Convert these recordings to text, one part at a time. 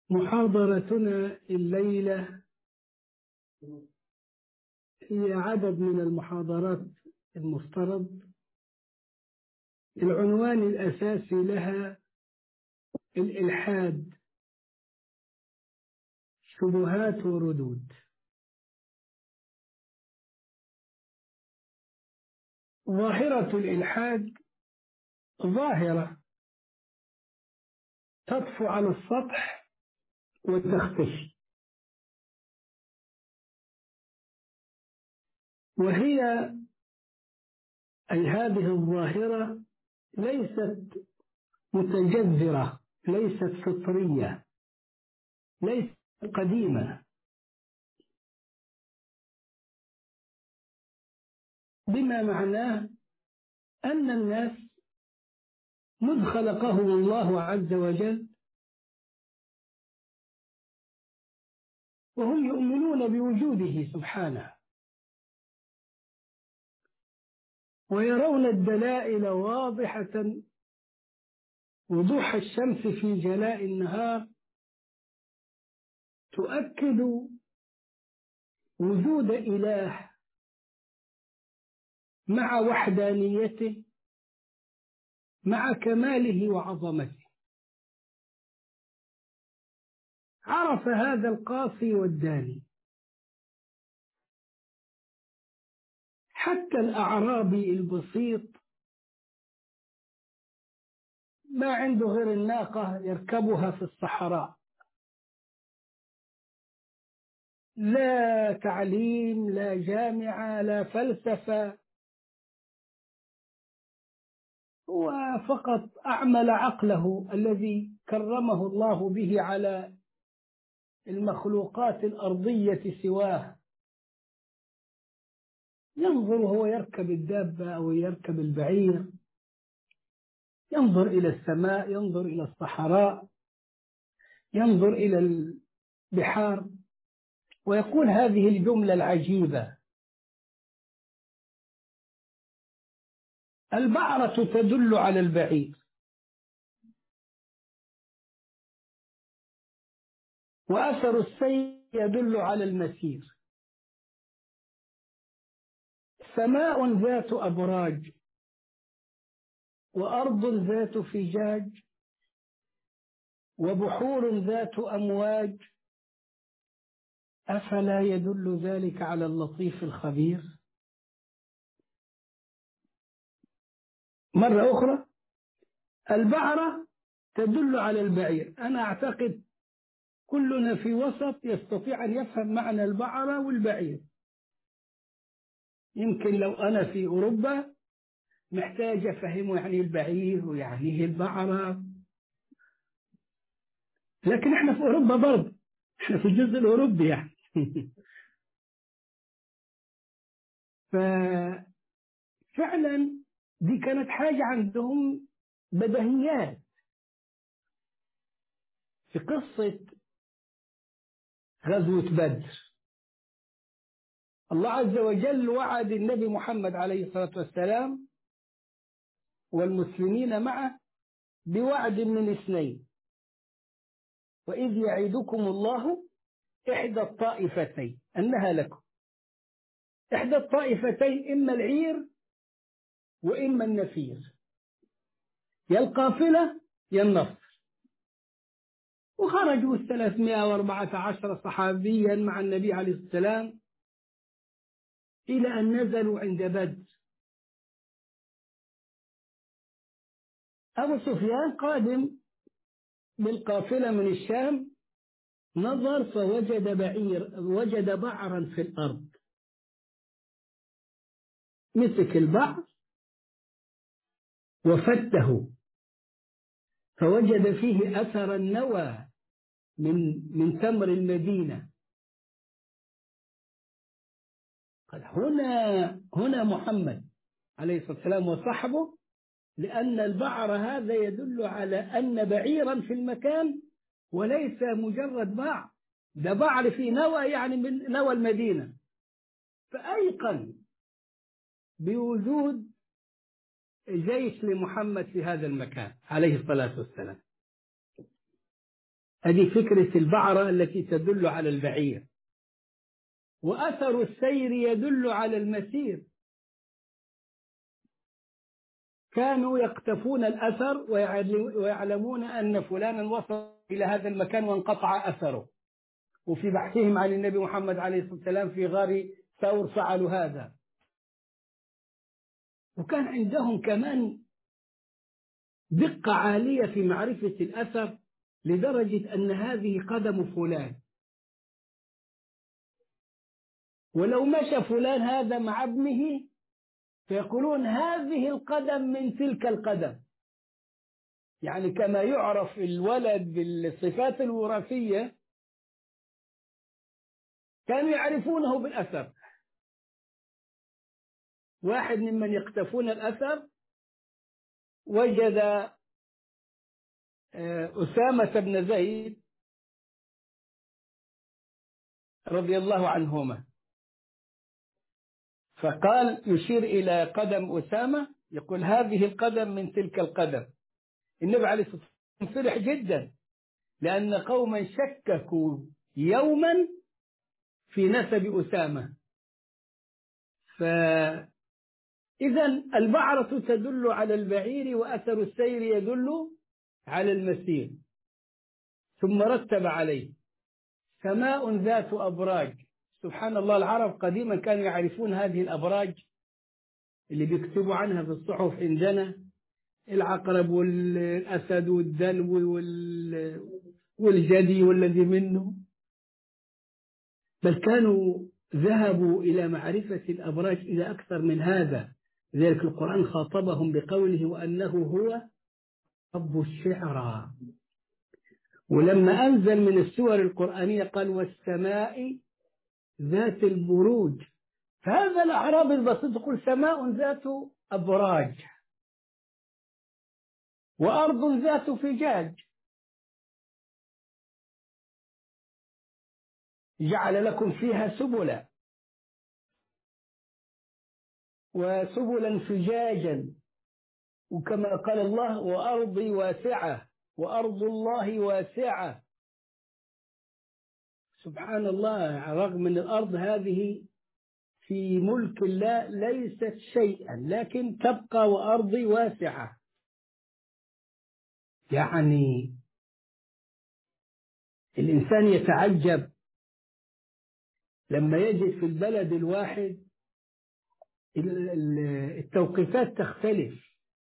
محاضرتنا الليلة هي عدد من المحاضرات المفترض العنوان الأساسي لها الإلحاد شبهات وردود ظاهرة الإلحاد ظاهرة تطفو على السطح وتختفي وهي أي هذه الظاهرة ليست متجذرة ليست فطرية ليست قديمة بما معناه أن الناس مذ خلقهم الله عز وجل وهم يؤمنون بوجوده سبحانه ويرون الدلائل واضحة وضوح الشمس في جلاء النهار تؤكد وجود إله مع وحدانيته مع كماله وعظمته عرف هذا القاصي والداني حتى الأعرابي البسيط ما عنده غير الناقة يركبها في الصحراء لا تعليم لا جامعة لا فلسفة هو فقط أعمل عقله الذي كرمه الله به على المخلوقات الأرضية سواه ينظر وهو يركب الدابة أو يركب البعير ينظر إلى السماء ينظر إلى الصحراء ينظر إلى البحار ويقول هذه الجملة العجيبة البعرة تدل على البعير وأثر السير يدل على المسير سماء ذات أبراج وأرض ذات فجاج وبحور ذات أمواج أفلا يدل ذلك على اللطيف الخبير مرة أخرى البعرة تدل على البعير أنا أعتقد كلنا في وسط يستطيع أن يفهم معنى البعرة والبعير يمكن لو أنا في أوروبا محتاج أفهمه يعني البعير ويعني البعرة لكن احنا في أوروبا برضه احنا في الجزء الأوروبي يعني ففعلا دي كانت حاجة عندهم بدهيات في قصة غزوة بدر الله عز وجل وعد النبي محمد عليه الصلاة والسلام والمسلمين معه بوعد من اثنين وإذ يعدكم الله إحدى الطائفتين أنها لكم إحدى الطائفتين إما العير وإما النفير يا القافلة يا النصر وخرجوا الثلاثمائة واربعة عشر صحابيا مع النبي عليه السلام إلى أن نزلوا عند بدر أبو سفيان قادم بالقافلة من الشام نظر فوجد بعير وجد بعرا في الأرض مسك البعر وفته فوجد فيه أثر النوى من من تمر المدينة قال هنا هنا محمد عليه الصلاة والسلام وصحبه لأن البعر هذا يدل على أن بعيرا في المكان وليس مجرد باع ده بعر في نوى يعني من نوى المدينة فأيقن بوجود جيش لمحمد في هذا المكان عليه الصلاة والسلام هذه فكرة البعرة التي تدل على البعير وأثر السير يدل على المسير كانوا يقتفون الأثر ويعلمون أن فلانا وصل إلى هذا المكان وانقطع أثره وفي بحثهم عن النبي محمد عليه الصلاة والسلام في غار ثور فعلوا هذا وكان عندهم كمان دقة عالية في معرفة الأثر لدرجة أن هذه قدم فلان ولو مشى فلان هذا مع ابنه فيقولون هذه القدم من تلك القدم يعني كما يعرف الولد بالصفات الوراثية كانوا يعرفونه بالأثر واحد ممن يقتفون الأثر وجد أسامة بن زيد رضي الله عنهما فقال يشير إلى قدم أسامة يقول هذه القدم من تلك القدم النبي عليه الصلاة والسلام فرح جدا لأن قوما شككوا يوما في نسب أسامة فإذا البعرة تدل على البعير وأثر السير يدل على المسير ثم رتب عليه سماء ذات أبراج سبحان الله العرب قديما كانوا يعرفون هذه الأبراج اللي بيكتبوا عنها في الصحف عندنا العقرب والأسد والدلو والجدي والذي منه بل كانوا ذهبوا إلى معرفة الأبراج إلى أكثر من هذا لذلك القرآن خاطبهم بقوله وأنه هو رب الشعرى ولما أنزل من السور القرآنية قال والسماء ذات البروج فهذا الأعراب البسيط يقول سماء ذات أبراج وأرض ذات فجاج جعل لكم فيها سبلا وسبلا فجاجا وكما قال الله وأرضي واسعة وأرض الله واسعة سبحان الله رغم أن الأرض هذه في ملك الله ليست شيئا لكن تبقى وأرضي واسعة يعني الإنسان يتعجب لما يجد في البلد الواحد التوقيتات تختلف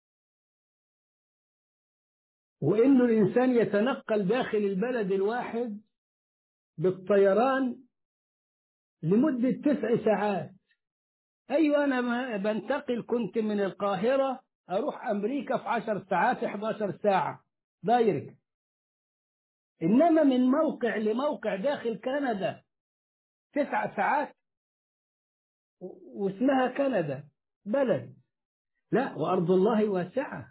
وإنه الإنسان يتنقل داخل البلد الواحد بالطيران لمدة تسع ساعات أيوة أنا بنتقل كنت من القاهرة أروح أمريكا في عشر ساعات 11 ساعة دايركت إنما من موقع لموقع داخل كندا تسع ساعات واسمها كندا بلد لا وأرض الله واسعة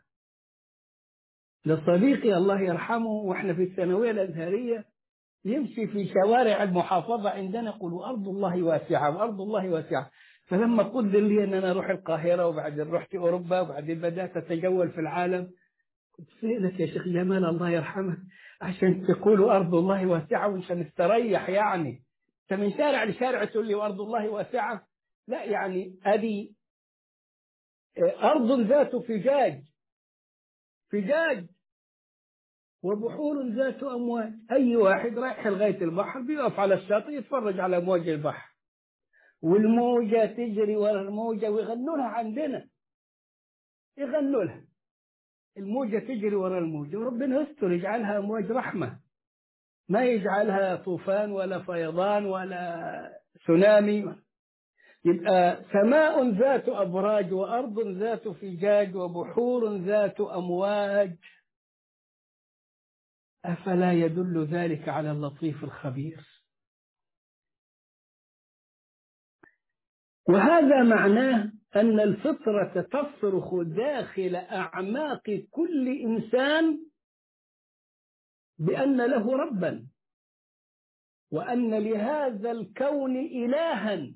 لصديقي الله يرحمه واحنا في الثانوية الأزهرية يمشي في شوارع المحافظة عندنا يقول أرض الله واسعة وأرض الله واسعة فلما قدر لي أن أنا أروح القاهرة وبعدين رحت أوروبا وبعدين بدأت أتجول في العالم قلت فينك يا شيخ جمال الله يرحمك عشان تقولوا أرض الله واسعة وعشان نستريح يعني أنت من شارع لشارع تقول لي وأرض الله واسعة لا يعني هذه أرض ذات فجاج فجاج وبحور ذات أمواج أي واحد رايح لغاية البحر بيقف على الشاطئ يتفرج على أمواج البحر والموجة تجري ورا الموجة ويغنوا لها عندنا يغنوا لها الموجة تجري ورا الموجة وربنا يستر يجعلها أمواج رحمة ما يجعلها طوفان ولا فيضان ولا سونامي يبقى سماء ذات أبراج وأرض ذات فجاج وبحور ذات أمواج أفلا يدل ذلك على اللطيف الخبير وهذا معناه أن الفطرة تصرخ داخل أعماق كل إنسان بأن له ربا وأن لهذا الكون إلها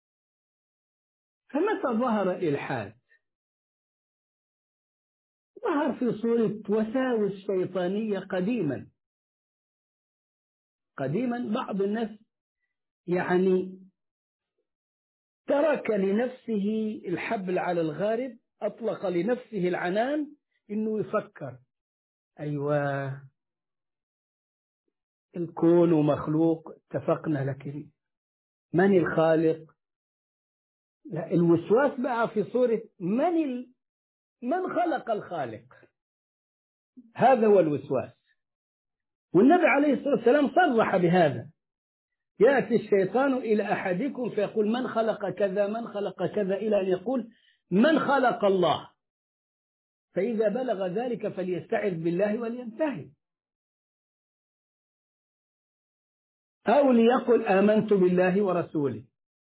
فمتى ظهر الإلحاد ظهر في صورة وساوس شيطانية قديما قديما بعض الناس يعني ترك لنفسه الحبل على الغارب أطلق لنفسه العنان إنه يفكر أيوة الكون ومخلوق اتفقنا لكن من الخالق لا الوسواس بقى في صورة من ال... من خلق الخالق هذا هو الوسواس والنبي عليه الصلاة والسلام صرح بهذا يأتي الشيطان إلى أحدكم فيقول من خلق كذا من خلق كذا إلى أن يقول من خلق الله فإذا بلغ ذلك فليستعذ بالله ولينتهي أو ليقل آمنت بالله ورسوله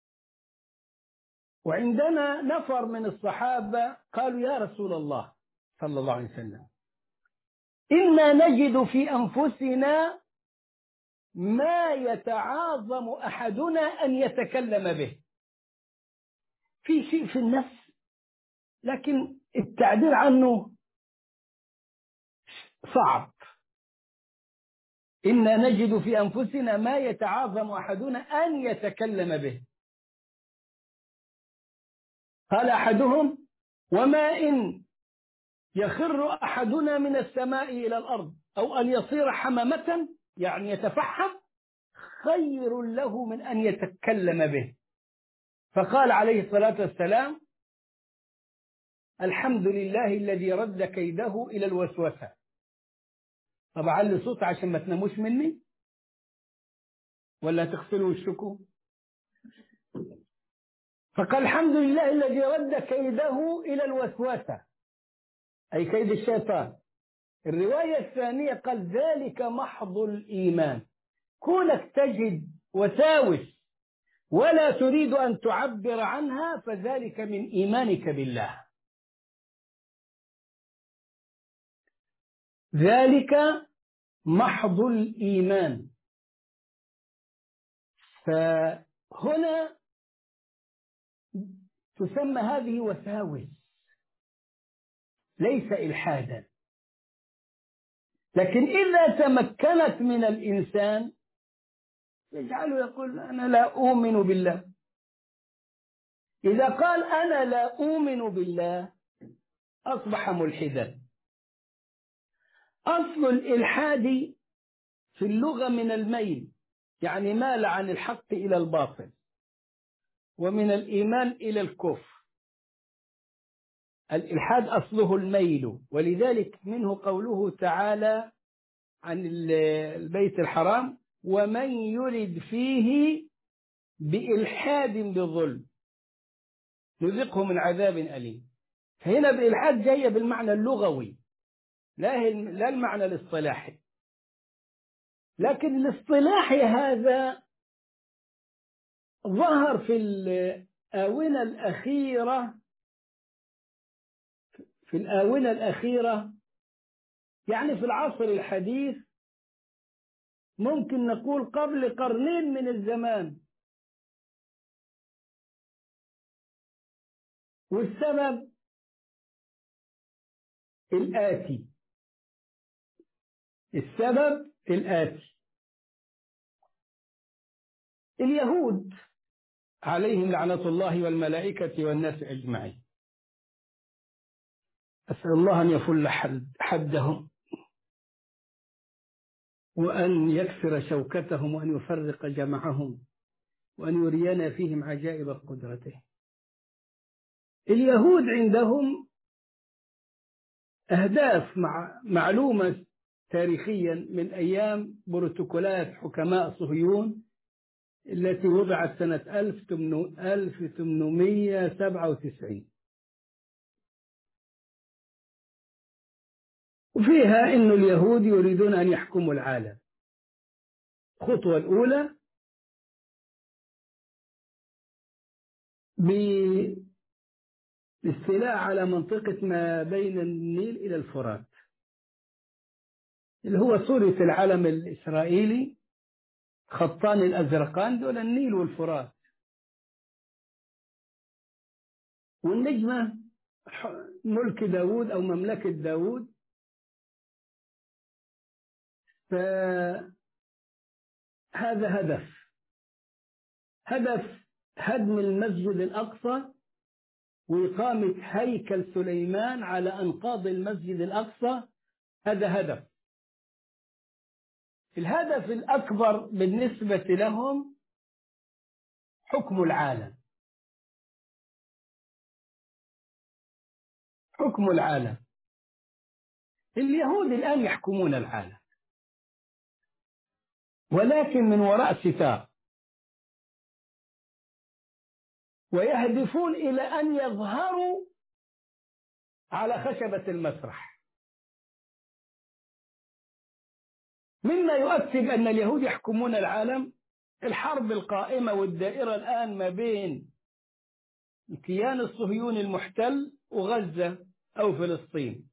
وعندنا نفر من الصحابة قالوا يا رسول الله صلى الله عليه وسلم إنا نجد في أنفسنا ما يتعاظم أحدنا أن يتكلم به في شيء في النفس لكن التعبير عنه صعب إنا نجد في أنفسنا ما يتعاظم أحدنا أن يتكلم به قال أحدهم وما إن يخر أحدنا من السماء إلى الأرض أو أن يصير حمامة يعني يتفحم خير له من أن يتكلم به فقال عليه الصلاة والسلام الحمد لله الذي رد كيده إلى الوسوسة طب علي صوت عشان ما تناموش مني ولا تغسلوا وشكم فقال الحمد لله الذي رد كيده إلى الوسوسة أي كيد الشيطان الرواية الثانية قال ذلك محض الإيمان كونك تجد وساوس ولا تريد أن تعبر عنها فذلك من إيمانك بالله ذلك محض الإيمان فهنا تسمى هذه وساوس ليس إلحادا لكن إذا تمكنت من الإنسان يجعله يقول أنا لا أؤمن بالله إذا قال أنا لا أؤمن بالله أصبح ملحدا أصل الإلحاد في اللغة من الميل يعني مال عن الحق إلى الباطل ومن الإيمان إلى الكفر الإلحاد أصله الميل ولذلك منه قوله تعالى عن البيت الحرام ومن يرد فيه بإلحاد بظلم نذقه من عذاب أليم فهنا بإلحاد جاية بالمعنى اللغوي لا لا المعنى الاصطلاحي لكن الاصطلاحي هذا ظهر في الآونة الأخيرة في الآونة الأخيرة يعني في العصر الحديث ممكن نقول قبل قرنين من الزمان والسبب الآتي السبب الآتي اليهود عليهم لعنة الله والملائكة والناس أجمعين أسأل الله أن يفل حد حدهم وأن يكسر شوكتهم وأن يفرق جمعهم وأن يرينا فيهم عجائب قدرته اليهود عندهم أهداف مع معلومة تاريخيا من أيام بروتوكولات حكماء صهيون التي وضعت سنة 1897 وفيها أن اليهود يريدون أن يحكموا العالم الخطوة الأولى بالاستيلاء على منطقة ما بين النيل إلى الفرات اللي هو صورة العلم الإسرائيلي خطان الأزرقان دول النيل والفرات والنجمة ملك داود أو مملكة داود فهذا هدف هدف هدم المسجد الأقصى وإقامة هيكل سليمان على أنقاض المسجد الأقصى هذا هدف الهدف الأكبر بالنسبة لهم حكم العالم حكم العالم اليهود الآن يحكمون العالم ولكن من وراء ستار ويهدفون إلى أن يظهروا على خشبة المسرح مما يؤكد أن اليهود يحكمون العالم الحرب القائمة والدائرة الآن ما بين الكيان الصهيوني المحتل وغزة أو فلسطين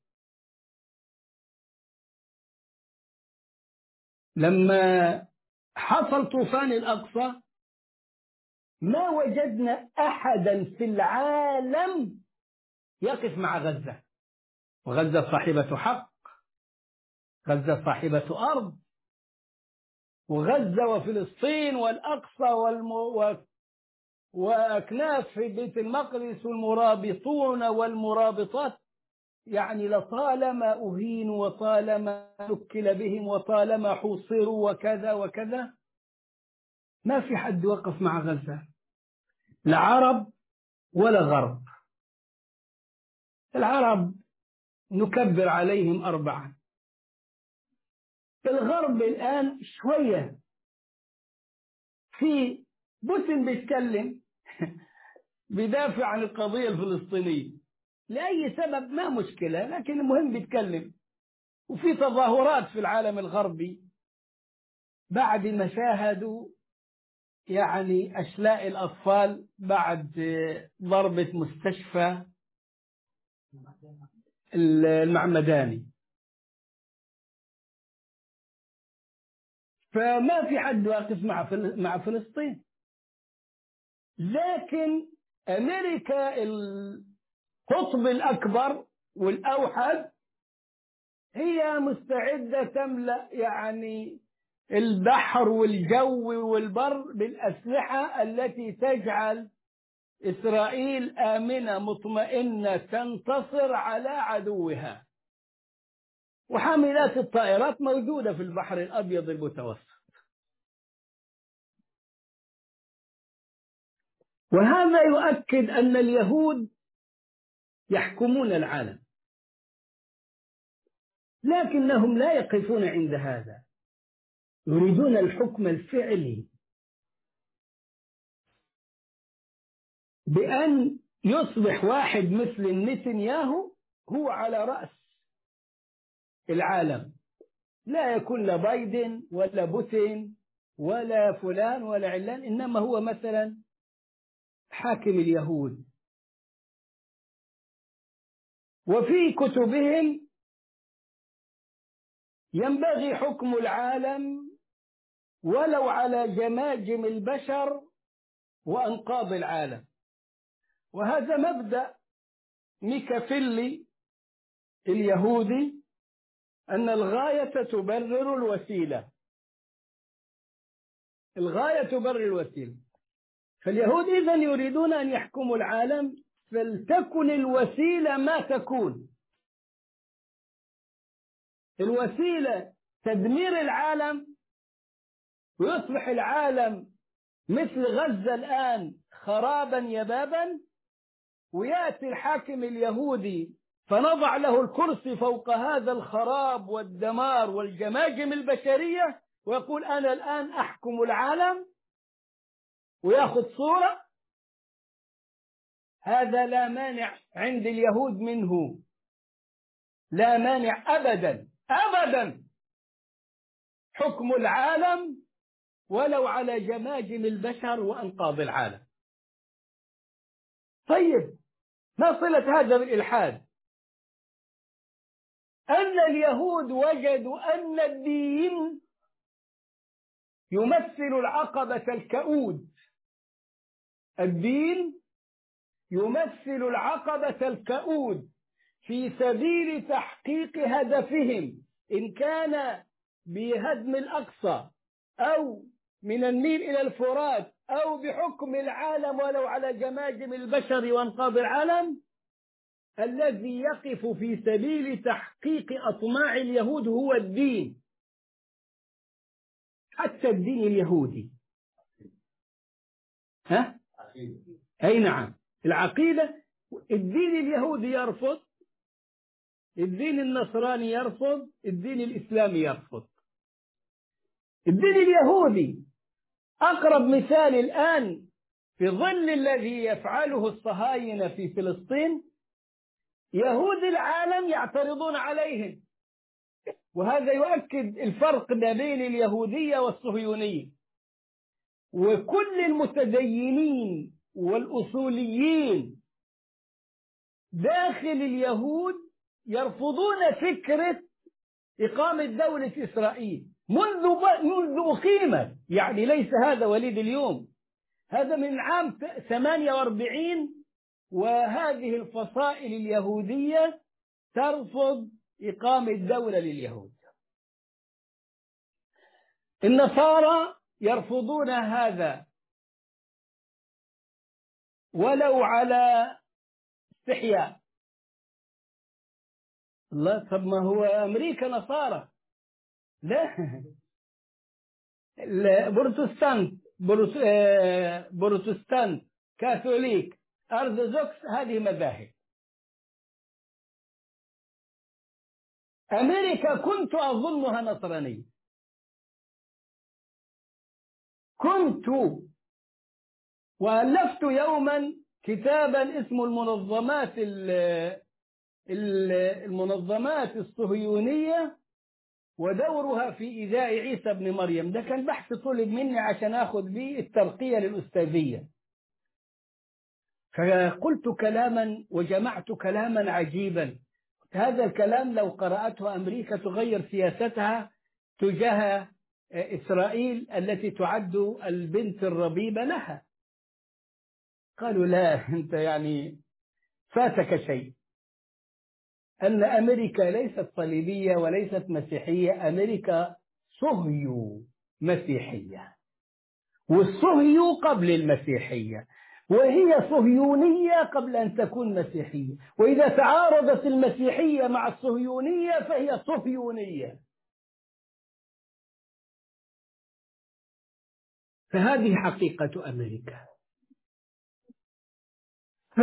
لما حصل طوفان الأقصى ما وجدنا أحدا في العالم يقف مع غزة وغزة صاحبة حق غزة صاحبة أرض وغزة وفلسطين والأقصى والم... و... وأكناف في بيت المقدس والمرابطون والمرابطات يعني لطالما أهينوا وطالما نكل بهم وطالما حوصروا وكذا وكذا ما في حد وقف مع غزة لا عرب ولا غرب العرب نكبر عليهم أربعة الغرب الآن شوية في بوتين بيتكلم بيدافع عن القضية الفلسطينية لأي سبب ما مشكلة لكن المهم بيتكلم وفي تظاهرات في العالم الغربي بعد ما شاهدوا يعني أشلاء الأطفال بعد ضربة مستشفى المعمداني فما في حد واقف مع مع فلسطين لكن أمريكا القطب الأكبر والأوحد هي مستعدة تملأ يعني البحر والجو والبر بالأسلحة التي تجعل إسرائيل آمنة مطمئنة تنتصر على عدوها وحاملات الطائرات موجودة في البحر الأبيض المتوسط وهذا يؤكد أن اليهود يحكمون العالم لكنهم لا يقفون عند هذا يريدون الحكم الفعلي بأن يصبح واحد مثل نتنياهو هو على رأس العالم لا يكون لا بايدن ولا بوتين ولا فلان ولا علان إنما هو مثلا حاكم اليهود وفي كتبهم ينبغي حكم العالم ولو على جماجم البشر وأنقاض العالم وهذا مبدأ ميكافيلي اليهودي أن الغاية تبرر الوسيلة الغاية تبرر الوسيلة فاليهود إذا يريدون أن يحكموا العالم فلتكن الوسيلة ما تكون الوسيلة تدمير العالم ويصبح العالم مثل غزة الآن خرابا يبابا ويأتي الحاكم اليهودي فنضع له الكرسي فوق هذا الخراب والدمار والجماجم البشرية ويقول أنا الآن أحكم العالم ويأخذ صورة هذا لا مانع عند اليهود منه لا مانع أبدا أبدا حكم العالم ولو على جماجم البشر وأنقاض العالم طيب ما صلة هذا بالإلحاد أن اليهود وجدوا أن الدين يمثل العقبة الكؤود الدين يمثل العقبة الكؤود في سبيل تحقيق هدفهم إن كان بهدم الأقصى أو من النيل إلى الفرات أو بحكم العالم ولو على جماجم البشر وانقاذ العالم الذي يقف في سبيل تحقيق أطماع اليهود هو الدين حتى الدين اليهودي ها؟ أي نعم العقيدة الدين اليهودي يرفض الدين النصراني يرفض الدين الإسلامي يرفض الدين اليهودي أقرب مثال الآن في ظل الذي يفعله الصهاينة في فلسطين يهود العالم يعترضون عليهم وهذا يؤكد الفرق ما بين اليهودية والصهيونية وكل المتدينين والأصوليين داخل اليهود يرفضون فكرة إقامة دولة إسرائيل منذ منذ أقيمت يعني ليس هذا وليد اليوم هذا من عام 48 وهذه الفصائل اليهودية ترفض إقامة دولة لليهود النصارى يرفضون هذا ولو على استحياء الله طب ما هو أمريكا نصارى لا البروتستانت بروتستانت كاثوليك أرثوذكس هذه مذاهب أمريكا كنت أظنها نصرانية كنت وألفت يوما كتابا اسمه المنظمات المنظمات الصهيونية ودورها في إيذاء عيسى ابن مريم ده كان بحث طلب مني عشان أخذ به الترقية للأستاذية فقلت كلاما وجمعت كلاما عجيبا هذا الكلام لو قرأته أمريكا تغير سياستها تجاه إسرائيل التي تعد البنت الربيبة لها قالوا لا أنت يعني فاتك شيء أن أمريكا ليست صليبية وليست مسيحية أمريكا صهيو مسيحية والصهيو قبل المسيحية وهي صهيونية قبل أن تكون مسيحية وإذا تعارضت المسيحية مع الصهيونية فهي صهيونية فهذه حقيقة أمريكا ف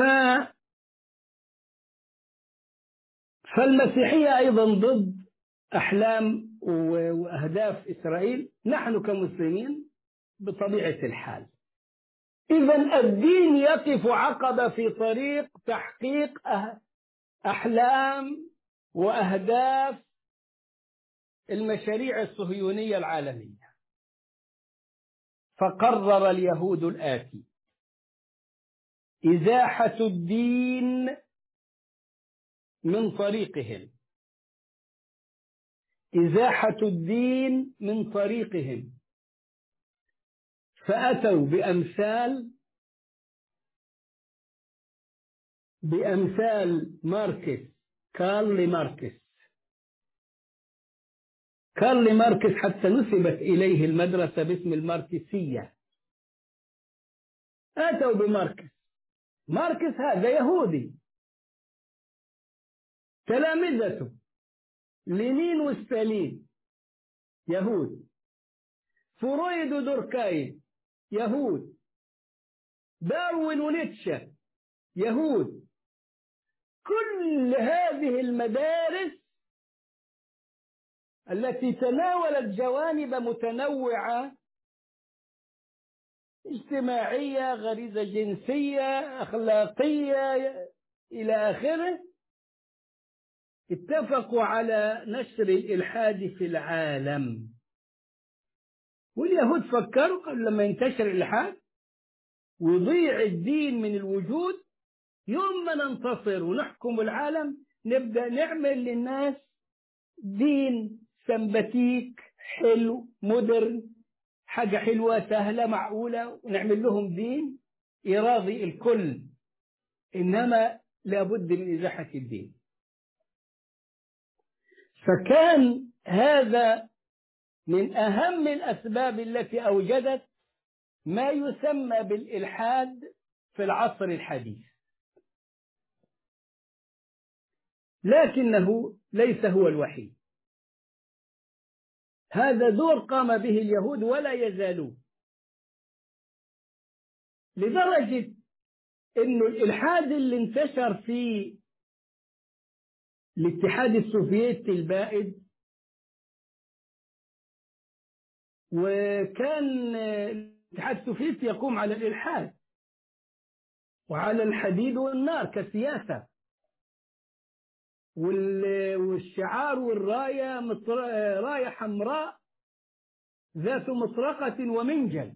فالمسيحية أيضا ضد أحلام وأهداف إسرائيل نحن كمسلمين بطبيعة الحال إذا الدين يقف عقبة في طريق تحقيق أحلام وأهداف المشاريع الصهيونية العالمية فقرر اليهود الآتي إزاحة الدين من طريقهم إزاحة الدين من طريقهم فأتوا بأمثال بأمثال ماركس كارل ماركس كارل ماركس حتى نسبت إليه المدرسة باسم الماركسية أتوا بماركس ماركس هذا يهودي تلامذته لينين وستالين يهود فرويد ودوركايم يهود داروين ونيتشه يهود كل هذه المدارس التي تناولت جوانب متنوعة اجتماعية غريزة جنسية أخلاقية إلى آخره اتفقوا على نشر الإلحاد في العالم واليهود فكروا قبل لما ينتشر الإلحاد ويضيع الدين من الوجود يوم ما ننتصر ونحكم العالم نبدأ نعمل للناس دين سمباتيك حلو مودرن حاجة حلوة سهلة معقولة ونعمل لهم دين يراضي الكل إنما لابد من إزاحة الدين فكان هذا من أهم الأسباب التي أوجدت ما يسمى بالإلحاد في العصر الحديث لكنه ليس هو الوحيد هذا دور قام به اليهود ولا يزالون لدرجة انه الالحاد اللي انتشر في الاتحاد السوفيتي البائد وكان الاتحاد السوفيتي يقوم على الالحاد وعلى الحديد والنار كسياسه والشعار والرايه رايه حمراء ذات مطرقه ومنجل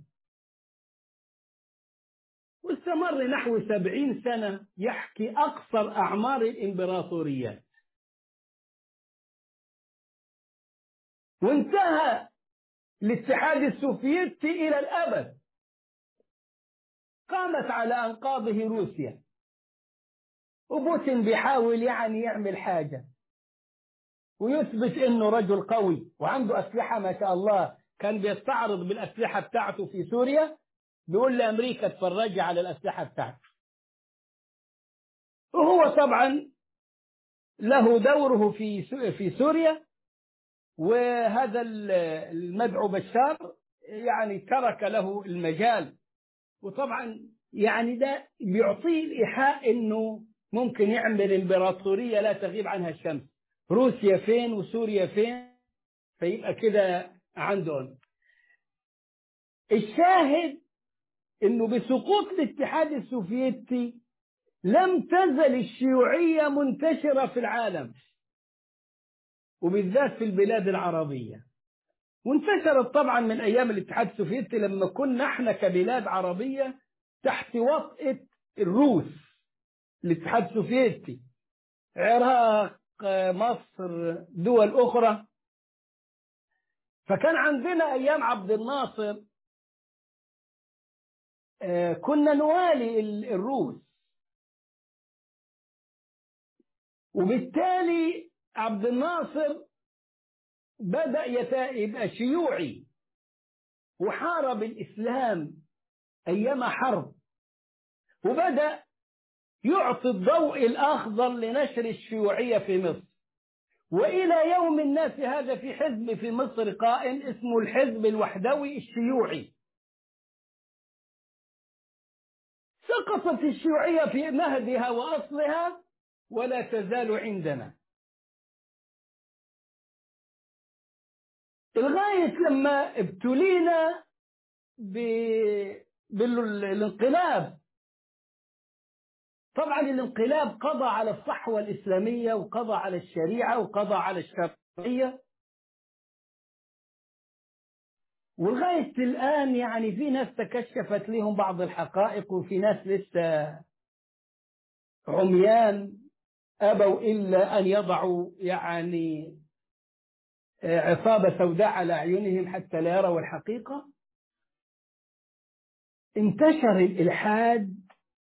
واستمر نحو سبعين سنة يحكي أقصر أعمار الإمبراطوريات وانتهى الاتحاد السوفيتي إلى الأبد قامت على أنقاضه روسيا وبوتين بيحاول يعني يعمل حاجة ويثبت انه رجل قوي وعنده اسلحة ما شاء الله كان بيستعرض بالاسلحة بتاعته في سوريا بيقول لامريكا اتفرجي على الاسلحه بتاعتي وهو طبعا له دوره في في سوريا وهذا المدعو بشار يعني ترك له المجال وطبعا يعني ده بيعطيه الايحاء انه ممكن يعمل امبراطوريه لا تغيب عنها الشمس روسيا فين وسوريا فين فيبقى كده عندهم الشاهد انه بسقوط الاتحاد السوفيتي لم تزل الشيوعية منتشرة في العالم وبالذات في البلاد العربية وانتشرت طبعا من ايام الاتحاد السوفيتي لما كنا احنا كبلاد عربية تحت وطئة الروس الاتحاد السوفيتي عراق مصر دول اخرى فكان عندنا ايام عبد الناصر كنا نوالي الروس وبالتالي عبد الناصر بدأ يبقى شيوعي وحارب الإسلام أيام حرب وبدأ يعطي الضوء الأخضر لنشر الشيوعية في مصر وإلى يوم الناس هذا في حزب في مصر قائم اسمه الحزب الوحدوي الشيوعي سقطت الشيوعية في مهدها وأصلها ولا تزال عندنا لغاية لما ابتلينا ب... بالانقلاب طبعا الانقلاب قضى على الصحوة الإسلامية وقضى على الشريعة وقضى على الشرعية ولغاية الآن يعني في ناس تكشفت لهم بعض الحقائق وفي ناس لسه عميان أبوا إلا أن يضعوا يعني عصابة سوداء على أعينهم حتى لا يروا الحقيقة انتشر الإلحاد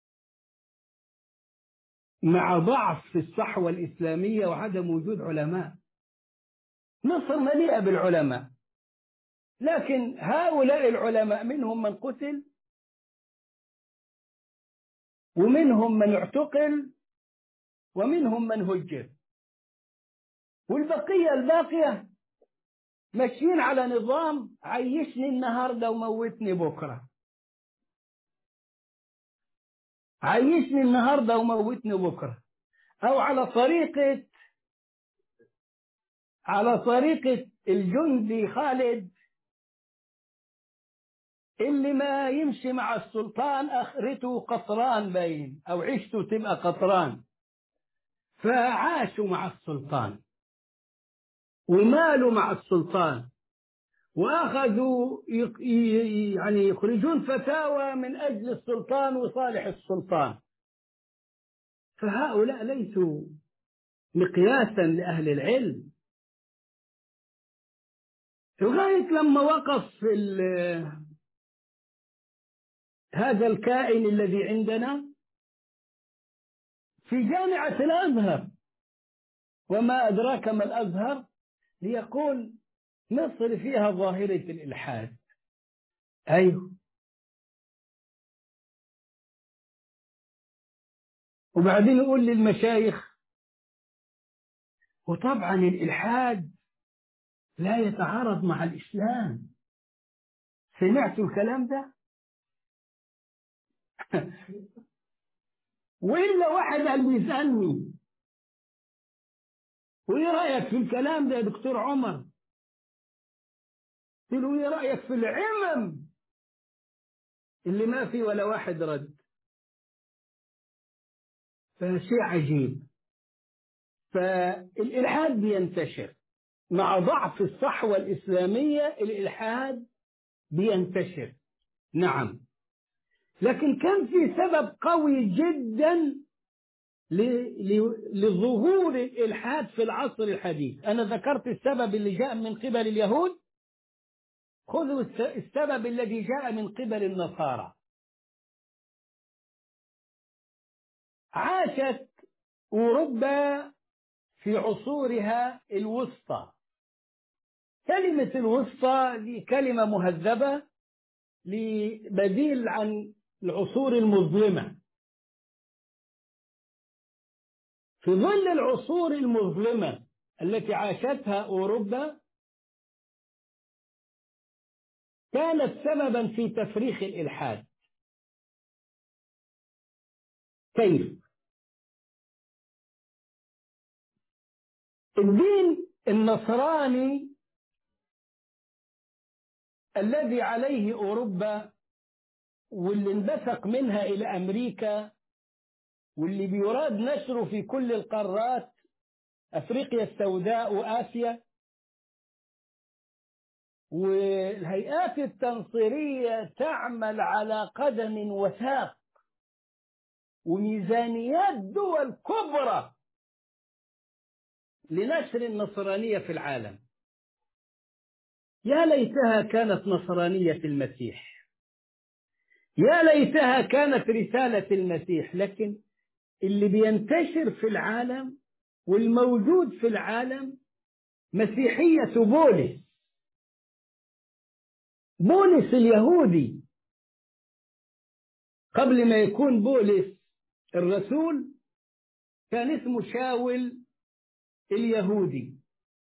مع ضعف في الصحوة الإسلامية وعدم وجود علماء مصر مليئة بالعلماء لكن هؤلاء العلماء منهم من قتل ومنهم من اعتقل ومنهم من هجر والبقية الباقية ماشيين على نظام عيشني النهارده وموتني بكره عيشني النهارده وموتني بكره او على طريقه على طريقه الجندي خالد اللي ما يمشي مع السلطان اخرته قطران باين او عيشته تبقى قطران فعاشوا مع السلطان ومالوا مع السلطان واخذوا يعني يخرجون فتاوى من اجل السلطان وصالح السلطان فهؤلاء ليسوا مقياسا لاهل العلم لغايه لما وقف هذا الكائن الذي عندنا في جامعة الأزهر وما أدراك ما الأزهر ليقول مصر فيها ظاهرة الإلحاد أيوه وبعدين يقول للمشايخ وطبعا الإلحاد لا يتعارض مع الإسلام سمعتوا الكلام ده وإلا واحد قال بيسألني وإيه رأيك في الكلام ده يا دكتور عمر قلت له إيه رأيك في العمم اللي ما في ولا واحد رد فشيء عجيب فالإلحاد بينتشر مع ضعف الصحوة الإسلامية الإلحاد بينتشر نعم لكن كان في سبب قوي جدا لظهور الإلحاد في العصر الحديث أنا ذكرت السبب اللي جاء من قبل اليهود خذوا السبب الذي جاء من قبل النصارى عاشت أوروبا في عصورها الوسطى كلمة الوسطى دي كلمة مهذبة لبديل عن العصور المظلمة في ظل العصور المظلمة التي عاشتها أوروبا كانت سببا في تفريخ الإلحاد كيف؟ الدين النصراني الذي عليه أوروبا واللي انبثق منها إلى أمريكا واللي بيراد نشره في كل القارات أفريقيا السوداء وآسيا والهيئات التنصيرية تعمل على قدم وساق وميزانيات دول كبرى لنشر النصرانية في العالم يا ليتها كانت نصرانية المسيح يا ليتها كانت رسالة المسيح لكن اللي بينتشر في العالم والموجود في العالم مسيحية بولس بولس اليهودي قبل ما يكون بولس الرسول كان اسمه شاول اليهودي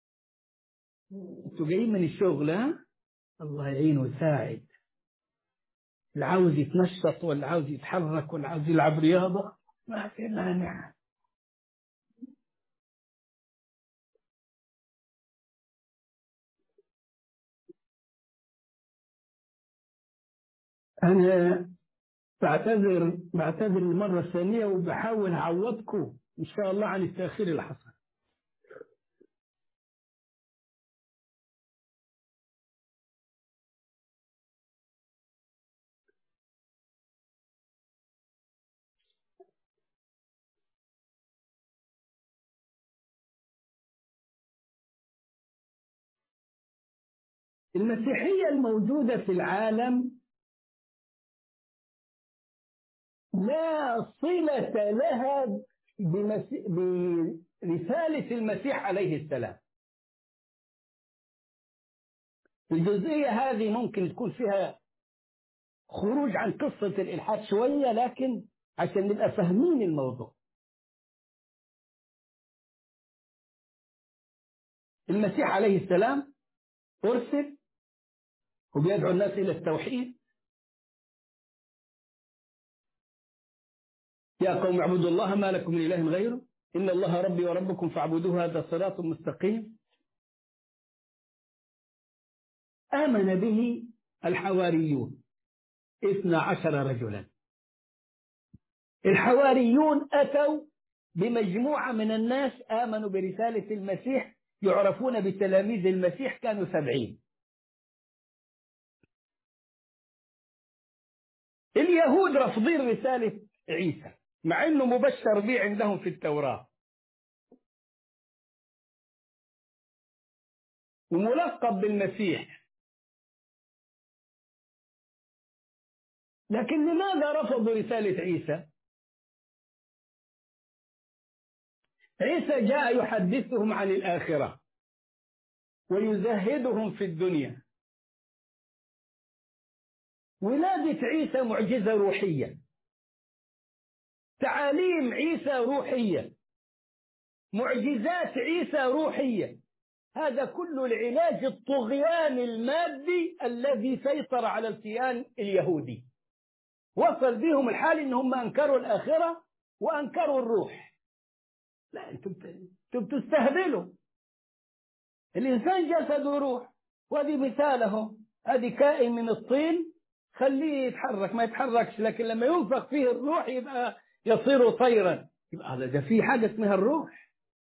انتوا جايين من الشغل ها الله يعينه ويساعد اللي عاوز يتنشط واللي عاوز يتحرك واللي عاوز يلعب رياضة ما في مانع أنا بعتذر بعتذر المرة الثانية وبحاول أعوضكم إن شاء الله عن التأخير اللي حصل المسيحية الموجودة في العالم لا صلة لها بمسي... برسالة المسيح عليه السلام الجزئية هذه ممكن تكون فيها خروج عن قصة الإلحاد شوية لكن عشان نبقى فاهمين الموضوع المسيح عليه السلام أرسل وبيدعو الناس إلى التوحيد يا قوم اعبدوا الله ما لكم من إله غيره إن الله ربي وربكم فاعبدوه هذا صراط مستقيم آمن به الحواريون اثنى عشر رجلا الحواريون أتوا بمجموعة من الناس آمنوا برسالة المسيح يعرفون بتلاميذ المسيح كانوا سبعين اليهود رافضين رسالة عيسى مع انه مبشر به عندهم في التوراة وملقب بالمسيح لكن لماذا رفضوا رسالة عيسى عيسى جاء يحدثهم عن الآخرة ويزهدهم في الدنيا ولادة عيسى معجزة روحية تعاليم عيسى روحية معجزات عيسى روحية هذا كل العلاج الطغيان المادي الذي سيطر على الكيان اليهودي وصل بهم الحال انهم انكروا الاخره وانكروا الروح لا انتم انتم تستهبلوا الانسان جسد وروح وهذه مثاله هذه كائن من الطين خليه يتحرك ما يتحركش لكن لما ينفخ فيه الروح يبقى يصير طيرا يبقى هذا ده في حاجه اسمها الروح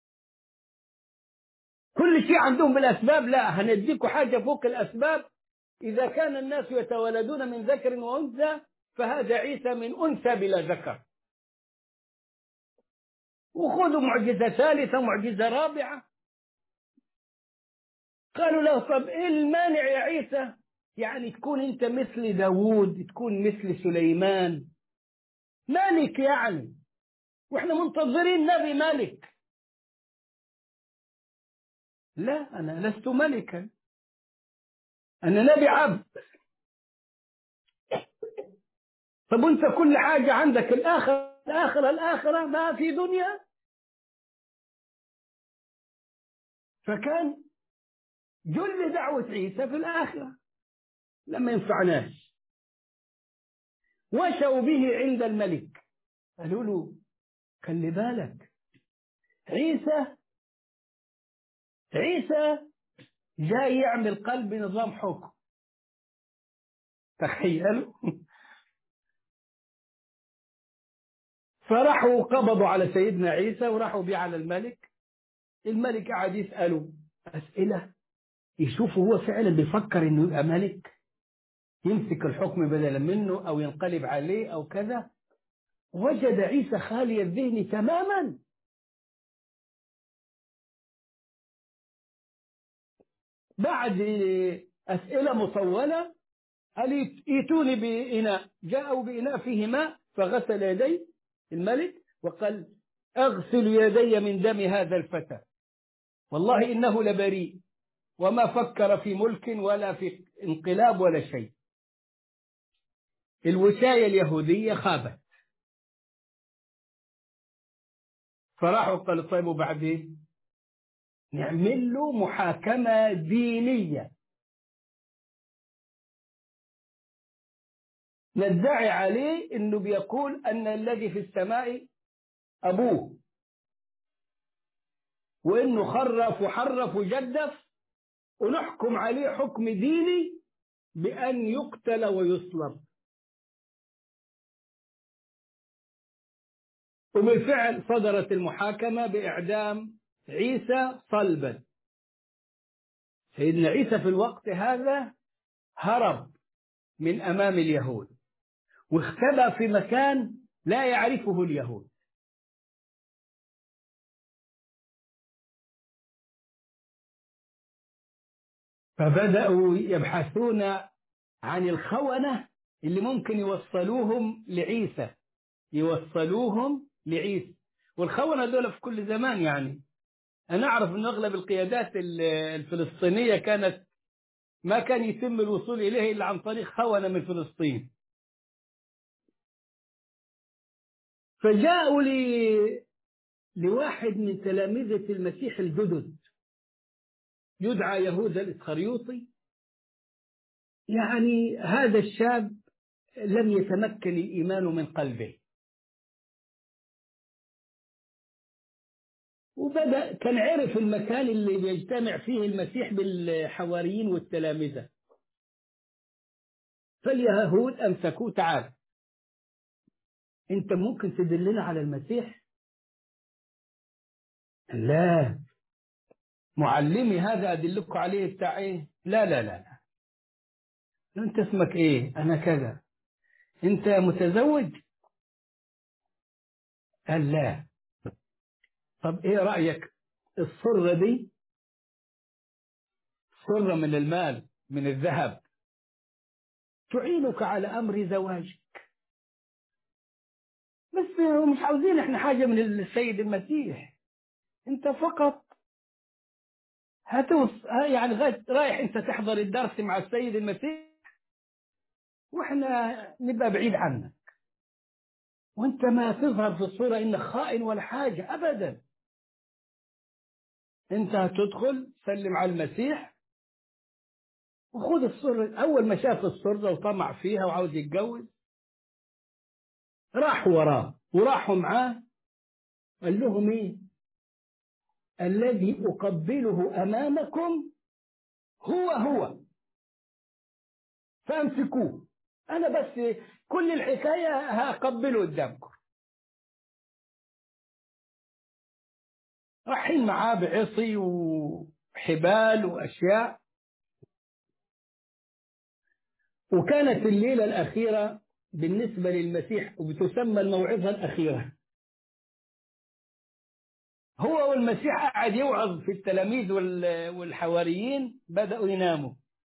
كل شيء عندهم بالاسباب لا هنديكوا حاجه فوق الاسباب اذا كان الناس يتولدون من ذكر وانثى فهذا عيسى من انثى بلا ذكر وخذوا معجزه ثالثه معجزه رابعه قالوا له طب ايه المانع يا عيسى يعني تكون انت مثل داوود تكون مثل سليمان ملك يعني واحنا منتظرين نبي ملك لا انا لست ملكا انا نبي عبد طب وانت كل حاجه عندك الاخره الاخره الاخره ما في دنيا فكان جل دعوه عيسى في الاخره لما ينفعناش وشوا به عند الملك قالوا له خلي بالك عيسى عيسى جاي يعمل قلب نظام حكم تخيلوا فراحوا قبضوا على سيدنا عيسى وراحوا بيه على الملك الملك قعد يسأله أسئلة يشوفوا هو فعلا بيفكر انه يبقى ملك يمسك الحكم بدلا منه او ينقلب عليه او كذا وجد عيسى خالي الذهن تماما بعد أسئلة مطولة قال ائتوني بإناء جاءوا بإناء فيه ماء فغسل يدي الملك وقال أغسل يدي من دم هذا الفتى والله إنه لبريء وما فكر في ملك ولا في انقلاب ولا شيء الوشاية اليهودية خابت فراحوا قالوا طيب وبعدين نعمل له محاكمة دينية ندعي عليه انه بيقول ان الذي في السماء ابوه وانه خرف وحرف وجدف ونحكم عليه حكم ديني بان يقتل ويصلب وبالفعل صدرت المحاكمة بإعدام عيسى صلبا سيدنا عيسى في الوقت هذا هرب من أمام اليهود واختبأ في مكان لا يعرفه اليهود فبدأوا يبحثون عن الخونة اللي ممكن يوصلوهم لعيسى يوصلوهم لعيسى والخونة دول في كل زمان يعني أنا أعرف أن أغلب القيادات الفلسطينية كانت ما كان يتم الوصول إليه إلا عن طريق خونة من فلسطين فجاءوا لي لواحد من تلامذة المسيح الجدد يدعى يهوذا الإسخريوطي يعني هذا الشاب لم يتمكن الإيمان من قلبه وبدأ كان عرف المكان اللي بيجتمع فيه المسيح بالحواريين والتلامذة فاليهود أمسكوه تعال أنت ممكن تدلنا على المسيح لا معلمي هذا أدلكم عليه بتاع إيه لا لا لا لا أنت اسمك إيه أنا كذا أنت متزوج قال لا طب ايه رأيك الصرة دي صرة من المال من الذهب تعينك على أمر زواجك بس مش عاوزين احنا حاجة من السيد المسيح انت فقط هتوص يعني رايح انت تحضر الدرس مع السيد المسيح واحنا نبقى بعيد عنك وانت ما تظهر في الصورة انك خائن ولا حاجة ابدا انت هتدخل سلم على المسيح وخذ الصورة اول ما شاف الصورة وطمع فيها وعاوز يتجوز راح وراه وراحوا معاه قال لهم ايه الذي اقبله امامكم هو هو فامسكوه انا بس كل الحكايه هقبله قدامكم رايحين معاه بعصي وحبال واشياء وكانت الليله الاخيره بالنسبه للمسيح وبتسمى الموعظه الاخيره هو والمسيح قاعد يوعظ في التلاميذ والحواريين بدأوا يناموا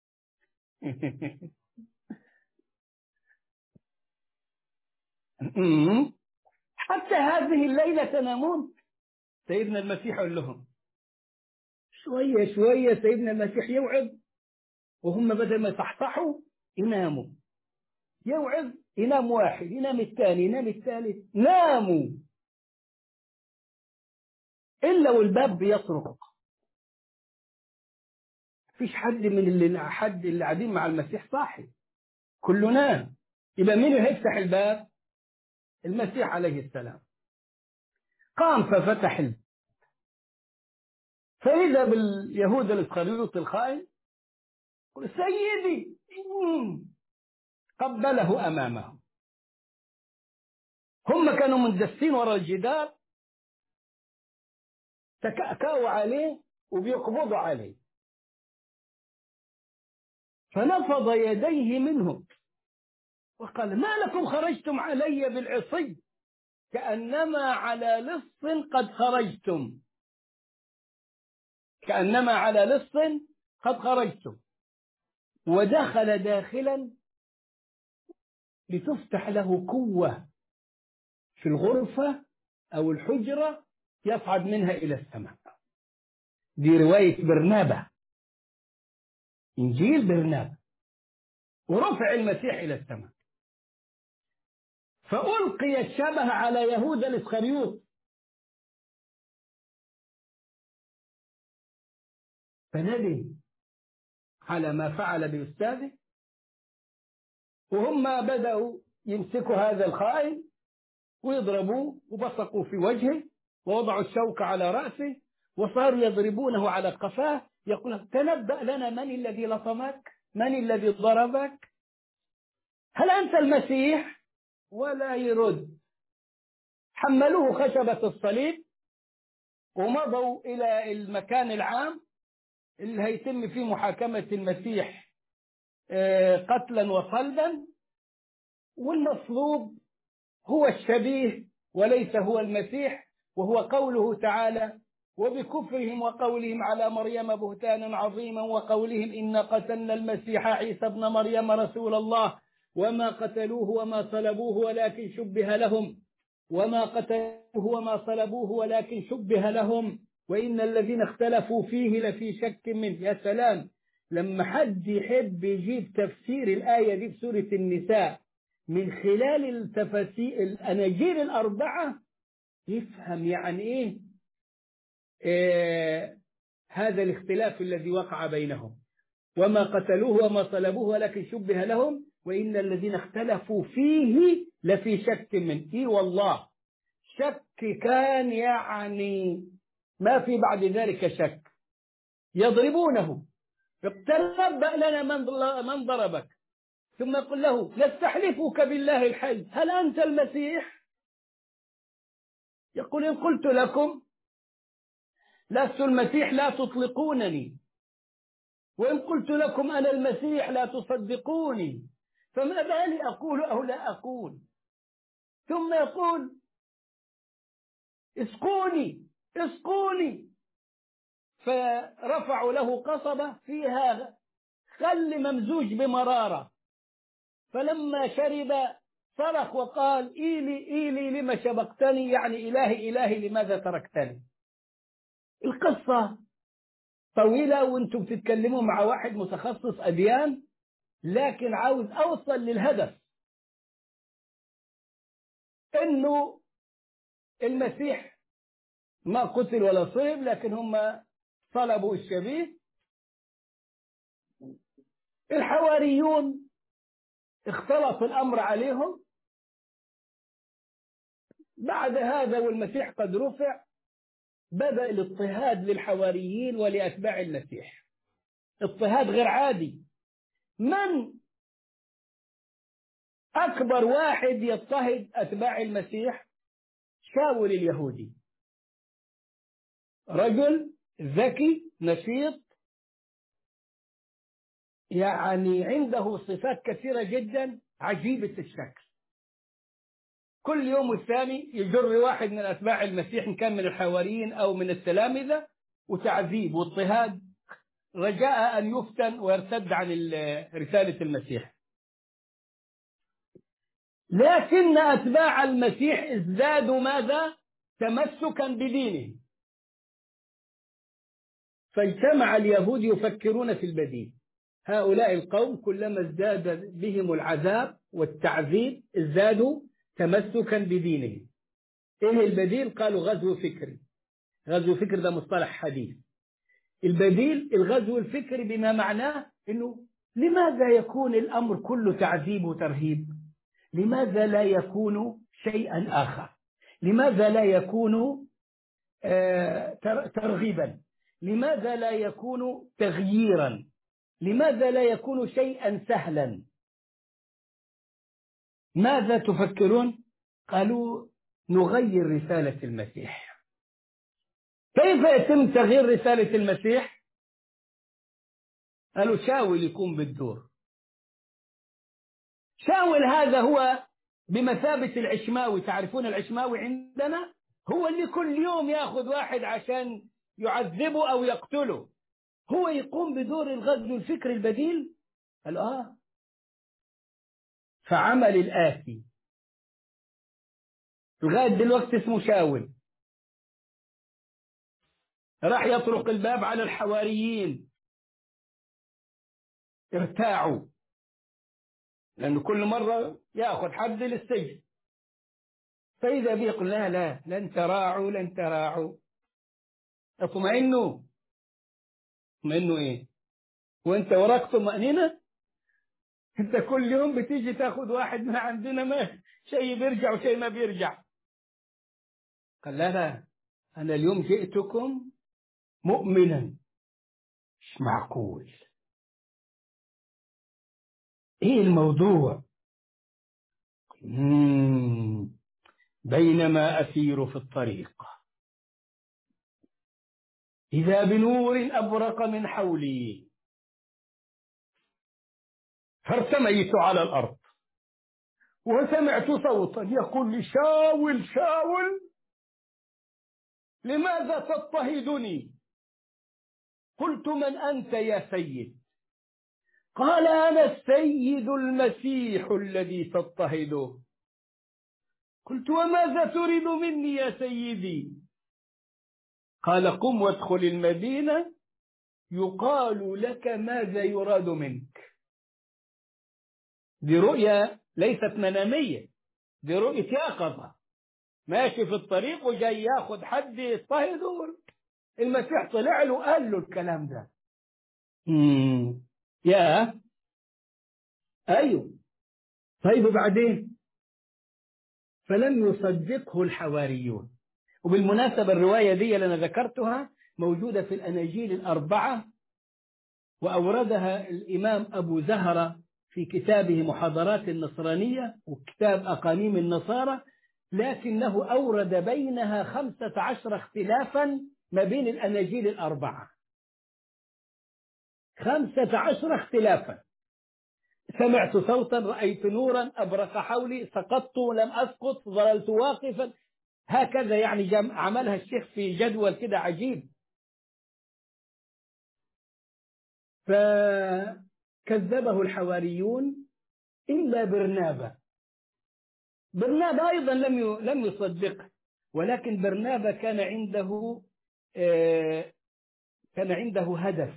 حتى هذه الليلة تنامون سيدنا المسيح يقول لهم شوية شوية سيدنا المسيح يوعظ وهم بدل ما يصحصحوا يناموا يوعظ ينام واحد ينام الثاني ينام الثالث ناموا إلا والباب بيطرق فيش حد من اللي حد اللي قاعدين مع المسيح صاحي كله نام يبقى مين اللي هيفتح الباب المسيح عليه السلام قام ففتح الباب فإذا باليهود الإسخريوط الخائن يقول سيدي قبله أمامه هم كانوا مندسين وراء الجدار تكأكأوا عليه وبيقبضوا عليه فنفض يديه منهم وقال ما لكم خرجتم علي بالعصي كأنما على لص قد خرجتم كأنما على لص قد خرجتم ودخل داخلا لتفتح له قوة في الغرفة أو الحجرة يصعد منها إلى السماء دي رواية برنابة إنجيل برنابة ورفع المسيح إلى السماء فألقي الشبه على يهوذا الإسخريوط فندم على ما فعل بأستاذه وهم بدأوا يمسكوا هذا الخائن ويضربوه وبصقوا في وجهه ووضعوا الشوك على رأسه وصاروا يضربونه على قفاه يقول تنبأ لنا من الذي لطمك من الذي ضربك هل أنت المسيح ولا يرد حملوه خشبة الصليب ومضوا إلى المكان العام اللي هيتم فيه محاكمة المسيح قتلا وصلبا والمصلوب هو الشبيه وليس هو المسيح وهو قوله تعالى وبكفرهم وقولهم على مريم بهتانا عظيما وقولهم إن قتلنا المسيح عيسى ابن مريم رسول الله وما قتلوه وما صلبوه ولكن شبه لهم وما قتلوه وما صلبوه ولكن شبه لهم وإن الذين اختلفوا فيه لفي شك منه يا سلام لما حد يحب يجيب تفسير الآية دي في سورة النساء من خلال التفاسير الأناجيل الأربعة يفهم يعني إيه, إيه هذا الاختلاف الذي وقع بينهم وما قتلوه وما صلبوه ولكن شبه لهم وإن الذين اختلفوا فيه لفي شك منه إيه والله شك كان يعني ما في بعد ذلك شك يضربونه تنبأ لنا من من ضربك ثم يقول له نستحلفك بالله الحي هل أنت المسيح يقول إن قلت لكم لست المسيح لا تطلقونني وإن قلت لكم أنا المسيح لا تصدقوني فما بالي أقول أو لا أقول ثم يقول اسقوني اسقوني فرفعوا له قصبة فيها خل ممزوج بمرارة فلما شرب صرخ وقال إيلي إيلي لما شبقتني يعني إلهي إلهي لماذا تركتني القصة طويلة وانتم بتتكلموا مع واحد متخصص أديان لكن عاوز أوصل للهدف إنه المسيح ما قتل ولا صلب لكن هم طلبوا الشبيه الحواريون اختلط الأمر عليهم بعد هذا والمسيح قد رفع بدأ الاضطهاد للحواريين ولأتباع المسيح اضطهاد غير عادي من أكبر واحد يضطهد أتباع المسيح شاول اليهودي رجل ذكي نشيط يعني عنده صفات كثيرة جدا عجيبة الشكل كل يوم والثاني يجر واحد من أتباع المسيح إن كان من الحواريين أو من التلامذة وتعذيب واضطهاد رجاء أن يفتن ويرتد عن رسالة المسيح لكن أتباع المسيح ازدادوا ماذا؟ تمسكا بدينه فاجتمع اليهود يفكرون في البديل هؤلاء القوم كلما ازداد بهم العذاب والتعذيب ازدادوا تمسكا بدينهم ايه البديل قالوا غزو فكري غزو فكري ده مصطلح حديث البديل الغزو الفكري بما معناه انه لماذا يكون الامر كله تعذيب وترهيب لماذا لا يكون شيئا اخر لماذا لا يكون آه ترغيبا لماذا لا يكون تغييرا لماذا لا يكون شيئا سهلا ماذا تفكرون قالوا نغير رسالة المسيح كيف يتم تغيير رسالة المسيح قالوا شاول يكون بالدور شاول هذا هو بمثابة العشماوي تعرفون العشماوي عندنا هو اللي كل يوم ياخذ واحد عشان يعذبه أو يقتله هو يقوم بدور الغزو الفكري البديل قال آه فعمل الآتي لغاية دلوقتي اسمه شاول راح يطرق الباب على الحواريين ارتاعوا لأنه كل مرة يأخذ حد للسجن فإذا بيقول لا لا لن تراعوا لن تراعوا اطمئنوا اطمئنوا ايه وانت وراك طمأنينة انت كل يوم بتيجي تاخد واحد من عندنا ما شيء بيرجع وشيء ما بيرجع قال لا لا انا اليوم جئتكم مؤمنا مش معقول ايه الموضوع مم. بينما اسير في الطريق إذا بنور أبرق من حولي فارتميت على الأرض وسمعت صوتا يقول لي شاول شاول لماذا تضطهدني قلت من أنت يا سيد قال أنا السيد المسيح الذي تضطهده قلت وماذا تريد مني يا سيدي قال قم وادخل المدينة يقال لك ماذا يراد منك دي رؤية ليست منامية دي رؤية يقظة ماشي في الطريق وجاي ياخد حد يضطهده المسيح طلع له قال له الكلام ده مم. يا ايوه طيب وبعدين فلم يصدقه الحواريون وبالمناسبة الرواية دي اللي أنا ذكرتها موجودة في الأناجيل الأربعة وأوردها الإمام أبو زهرة في كتابه محاضرات النصرانية وكتاب أقانيم النصارى لكنه أورد بينها خمسة عشر اختلافا ما بين الأناجيل الأربعة خمسة عشر اختلافا سمعت صوتا رأيت نورا أبرق حولي سقطت لم أسقط ظللت واقفا هكذا يعني جم... عملها الشيخ في جدول كده عجيب فكذبه الحواريون إلا برنابا برنابا أيضا لم ي... لم يصدقه ولكن برنابا كان عنده آه، كان عنده هدف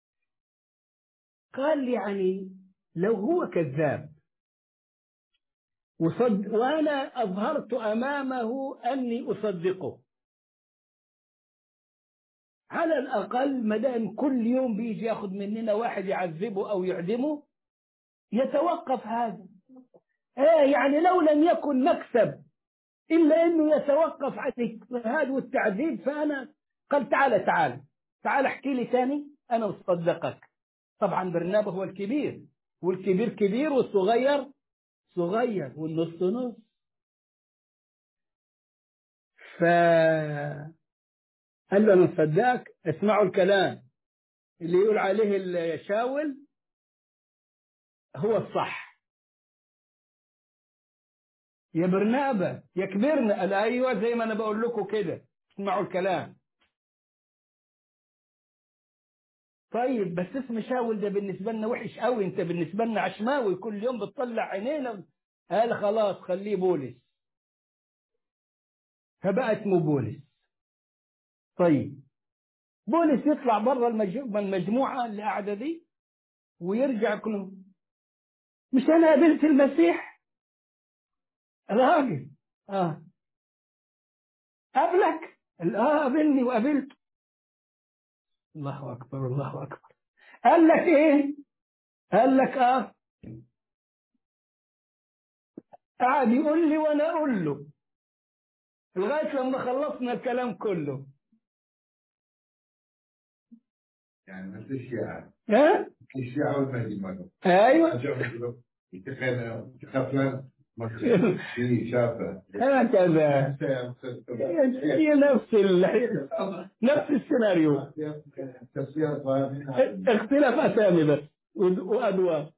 قال يعني لو هو كذاب وصد وأنا أظهرت أمامه أني أصدقه على الأقل ما دام كل يوم بيجي ياخد مننا واحد يعذبه أو يعدمه يتوقف هذا آه يعني لو لم يكن مكسب إلا أنه يتوقف عن الاجتهاد والتعذيب فأنا قال تعالى تعالى تعالى احكي لي ثاني أنا أصدقك طبعا برنابه هو الكبير والكبير كبير والصغير صغير والنص نص ف قال له انا مصدقك اسمعوا الكلام اللي يقول عليه الشاول هو الصح يا برنابة يا كبرنا قال ايوه زي ما انا بقول لكم كده اسمعوا الكلام طيب بس اسم شاول ده بالنسبة لنا وحش قوي انت بالنسبة لنا عشماوي كل يوم بتطلع عينينا قال خلاص خليه بولس فبقى اسمه بولس طيب بولس يطلع بره المجموعة اللي قاعدة دي ويرجع كله مش انا قابلت المسيح راجل اه قبلك اه قابلني وقابلت الله اكبر الله اكبر قال لك ايه قال لك اه قعد يقول لي وانا اقول له لغايه لما خلصنا الكلام كله يعني مثل الشيعة ها الشيعة والمهدي مالهم ايوه يتخيل تخفل في شابة هكذا هي نفس ال... نفس السيناريو تفسير اختلاف اسامي بس ود- وادوار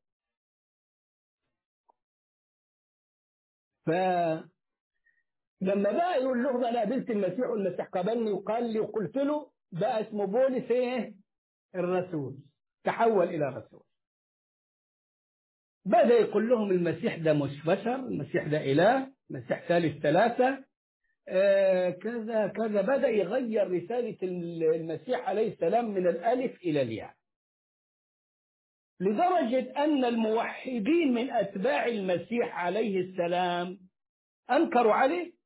ف لما بقى يقول لهم انا قابلت المسيح والمسيح قابلني وقال لي وقلت له بقى اسمه بولس ايه الرسول تحول الى رسول بدا يقول لهم المسيح ده مش بشر المسيح ده اله المسيح ثالث ثلاثه آه كذا كذا بدا يغير رساله المسيح عليه السلام من الالف الى الياء لدرجه ان الموحدين من اتباع المسيح عليه السلام انكروا عليه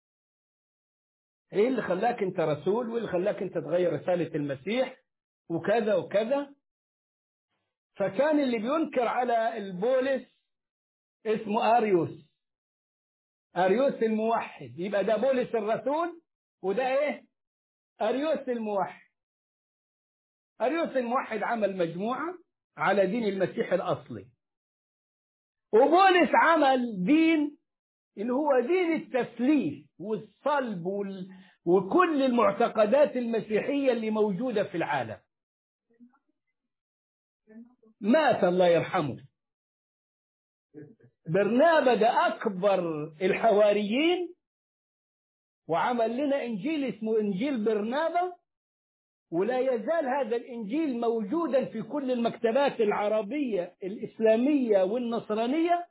ايه اللي خلاك انت رسول وايه اللي خلاك انت تغير رسالة المسيح وكذا وكذا فكان اللي بينكر على البولس اسمه اريوس اريوس الموحد يبقى ده بولس الرسول وده ايه اريوس الموحد اريوس الموحد عمل مجموعة على دين المسيح الاصلي وبولس عمل دين اللي هو دين التثليث والصلب وال... وكل المعتقدات المسيحية اللي موجودة في العالم مات الله يرحمه برنابا ده أكبر الحواريين وعمل لنا إنجيل اسمه إنجيل برنابا ولا يزال هذا الإنجيل موجودا في كل المكتبات العربية الإسلامية والنصرانية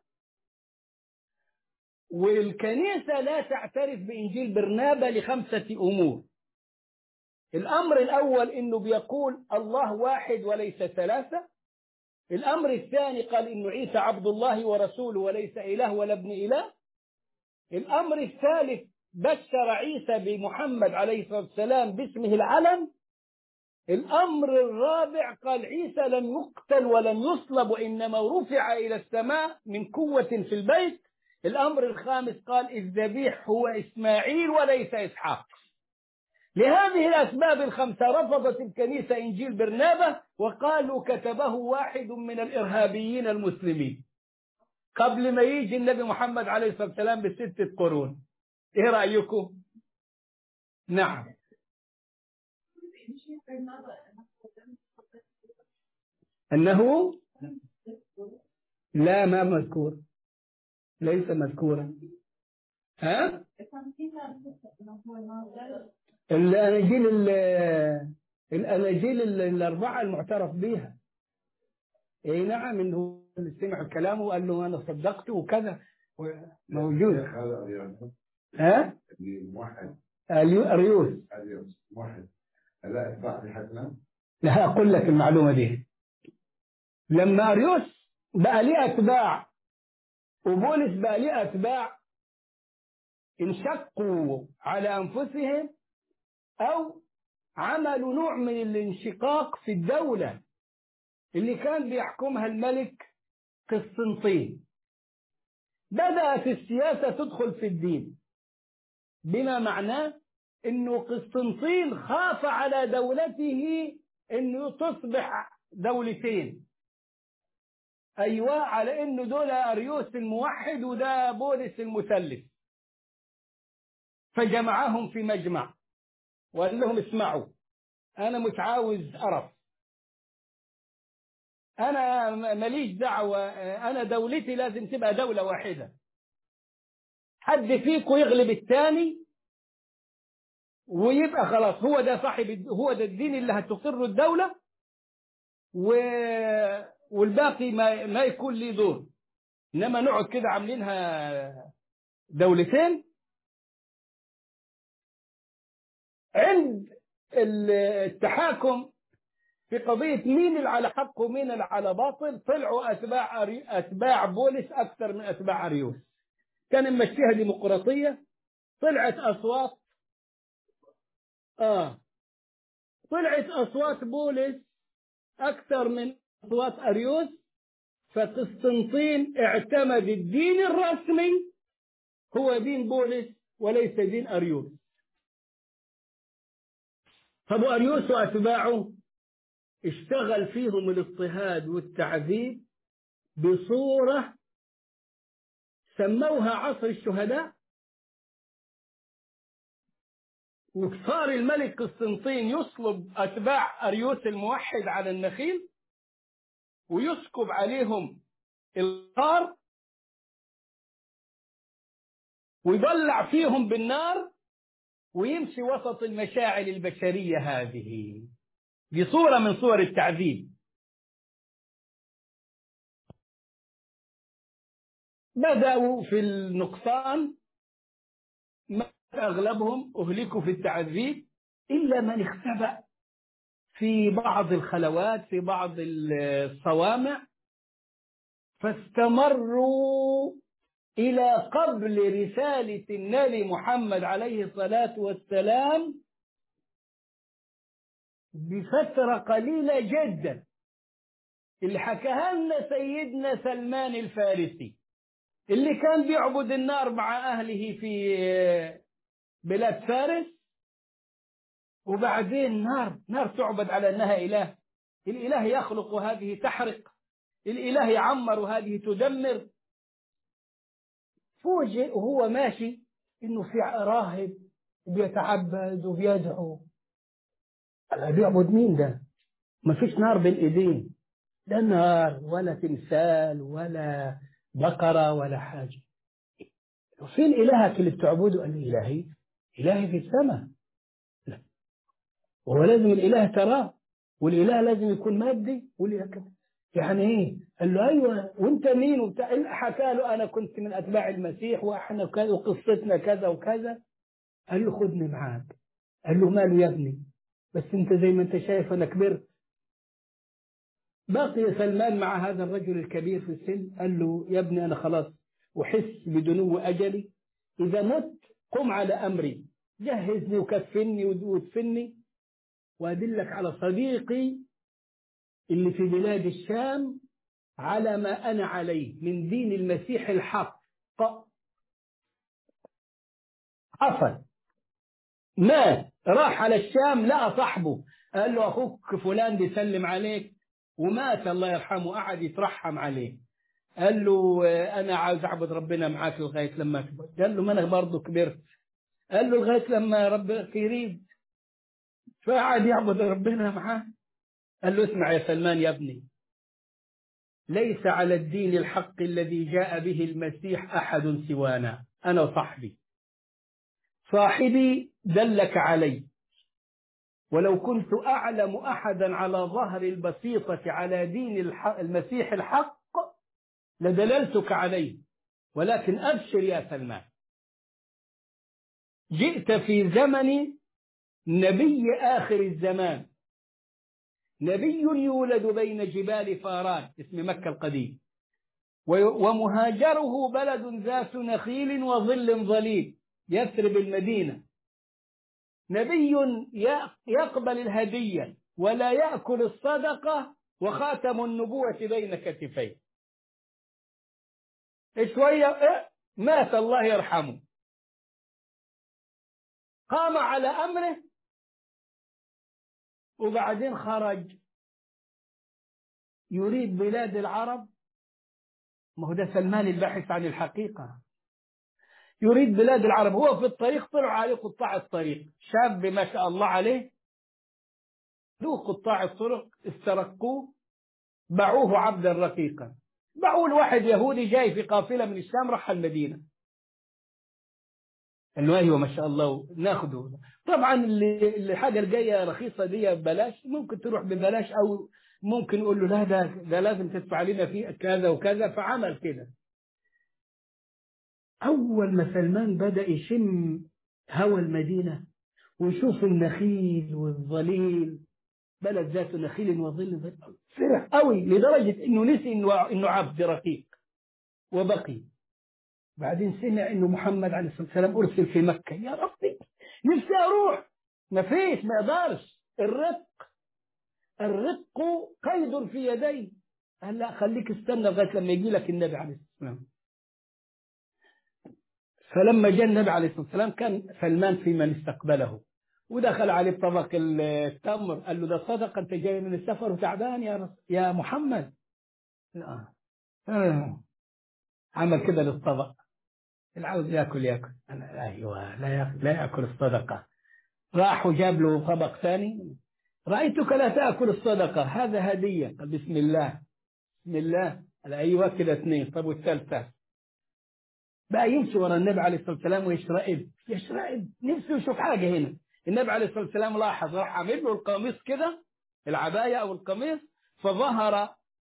والكنيسة لا تعترف بإنجيل برنابا لخمسة أمور الأمر الأول إنه بيقول الله واحد وليس ثلاثة الأمر الثاني قال إنه عيسى عبد الله ورسوله وليس إله ولا ابن إله الأمر الثالث بشر عيسى بمحمد عليه الصلاة والسلام باسمه العلم الأمر الرابع قال عيسى لم يقتل ولم يصلب وإنما رفع إلى السماء من قوة في البيت الأمر الخامس قال الذبيح هو إسماعيل وليس إسحاق لهذه الأسباب الخمسة رفضت الكنيسة إنجيل برنابة وقالوا كتبه واحد من الإرهابيين المسلمين قبل ما يجي النبي محمد عليه الصلاة والسلام بستة قرون إيه رأيكم نعم أنه لا ما مذكور ليس مذكورا ها الأناجيل ال- الأناجيل ال- الأربعة المعترف بها اي نعم انه سمع كلامه وقال له انا صدقته وكذا موجود هذا ها اللي موحد اليو- اريوس أريوس موحد لا اتباع لحسنا لا أقول لك المعلومة دي لما أريوس بقى ليه أتباع وبولس بقى ليه أتباع انشقوا على أنفسهم أو عملوا نوع من الانشقاق في الدولة اللي كان بيحكمها الملك قسطنطين بدأت السياسة تدخل في الدين بما معناه انه قسطنطين خاف على دولته انه تصبح دولتين ايوه على انه دول اريوس الموحد وده بولس المثلث فجمعهم في مجمع وقال لهم اسمعوا انا مش عاوز قرف انا ماليش دعوه انا دولتي لازم تبقى دوله واحده حد فيكم يغلب الثاني ويبقى خلاص هو ده صاحب هو ده الدين اللي هتقر الدوله و... والباقي ما ما يكون ليه دور انما نقعد كده عاملينها دولتين عند التحاكم في قضية مين اللي على حق ومين اللي على باطل طلعوا أتباع أري... أتباع بولس أكثر من أتباع أريوس كان ممشيها ديمقراطية طلعت أصوات آه طلعت أصوات بولس أكثر من أصوات أريوس فقسطنطين اعتمد الدين الرسمي هو دين بولس وليس دين أريوس طب أريوس وأتباعه اشتغل فيهم الاضطهاد والتعذيب بصورة سموها عصر الشهداء وصار الملك قسطنطين يصلب أتباع أريوس الموحد على النخيل ويسكب عليهم النار ويولع فيهم بالنار ويمشي وسط المشاعل البشرية هذه دي صورة من صور التعذيب بدأوا في النقصان أغلبهم أهلكوا في التعذيب إلا من اختبأ في بعض الخلوات في بعض الصوامع فاستمروا إلى قبل رسالة النبي محمد عليه الصلاة والسلام بفترة قليلة جدا اللي حكاها لنا سيدنا سلمان الفارسي اللي كان بيعبد النار مع أهله في بلاد فارس وبعدين نار نار تعبد على أنها إله الإله يخلق وهذه تحرق الإله يعمر وهذه تدمر فوجئ وهو ماشي إنه في راهب بيتعبد وبيدعو قال بيعبد مين ده؟ ما فيش نار بين ايديه لا نار ولا تمثال ولا بقرة ولا حاجة فين إلهك اللي بتعبده؟ قال لي إلهي إلهي في السماء لا وهو لازم الإله تراه والإله لازم يكون مادي والإله يعني ايه؟ قال له ايوه وانت مين وبتاع حكى له انا كنت من اتباع المسيح واحنا كذا وقصتنا كذا وكذا قال له خدني معاك قال له ماله يا ابني بس انت زي ما انت شايف انا كبرت بقي سلمان مع هذا الرجل الكبير في السن قال له يا ابني انا خلاص احس بدنو اجلي اذا مت قم على امري جهزني وكفني وادفني وادلك على صديقي اللي في بلاد الشام على ما انا عليه من دين المسيح الحق حصل مات راح على الشام لقى صاحبه قال له اخوك فلان بيسلم عليك ومات الله يرحمه قعد يترحم عليه قال له انا عاوز اعبد ربنا معاك لغايه لما تكبر قال له ما انا برضه كبرت قال له لغايه لما ربك يريد فقعد يعبد ربنا معاه قال له اسمع يا سلمان يا ابني ليس على الدين الحق الذي جاء به المسيح احد سوانا انا وصاحبي صاحبي دلك علي ولو كنت أعلم أحدا على ظهر البسيطة على دين المسيح الحق لدللتك عليه ولكن أبشر يا سلمان جئت في زمن نبي آخر الزمان نبي يولد بين جبال فاران اسم مكة القديم ومهاجره بلد ذات نخيل وظل ظليل يثرب المدينة نبي يقبل الهدية ولا يأكل الصدقة وخاتم النبوة بين كتفيه شوية مات الله يرحمه قام على أمره وبعدين خرج يريد بلاد العرب ما هو ده سلمان الباحث عن الحقيقة يريد بلاد العرب هو في الطريق طلع عليه قطاع الطريق شاب ما شاء الله عليه ذو قطاع الطرق استرقوه باعوه عبدا رقيقا باعوه لواحد يهودي جاي في قافلة من الشام راح المدينة قال له ايوه ما شاء الله ناخده طبعا اللي الحاجه الجايه رخيصه دي ببلاش ممكن تروح ببلاش او ممكن نقول له لا ده ده لازم تدفع لنا فيه كذا وكذا فعمل كده اول ما سلمان بدا يشم هوى المدينه ويشوف النخيل والظليل بلد ذات نخيل وظل فرح قوي لدرجه انه نسي انه انه عبد رقيق وبقي بعدين سمع انه محمد عليه الصلاه والسلام ارسل في مكه يا ربي نفسي اروح ما فيش ما اقدرش الرق الرق قيد في يدي قال لا خليك استنى لغايه لما يجي لك النبي عليه الصلاه والسلام فلما جاء النبي عليه الصلاه والسلام كان سلمان في من استقبله ودخل عليه بطبق التمر قال له ده صدقه انت جاي من السفر وتعبان يا رس... يا محمد لا آه. عمل كده للطبق اللي عاوز ياكل ياكل انا ايوه لا ياكل لا ياكل الصدقه راح وجاب له طبق ثاني رايتك لا تاكل الصدقه هذا هديه قال بسم الله بسم الله قال ايوه كده اثنين طب والثالثه بقى يمشي ورا النبي عليه الصلاه والسلام ويشرقب يشرقب نفسه يشوف حاجه هنا النبي عليه الصلاه والسلام لاحظ راح عامل له القميص كده العبايه او القميص فظهر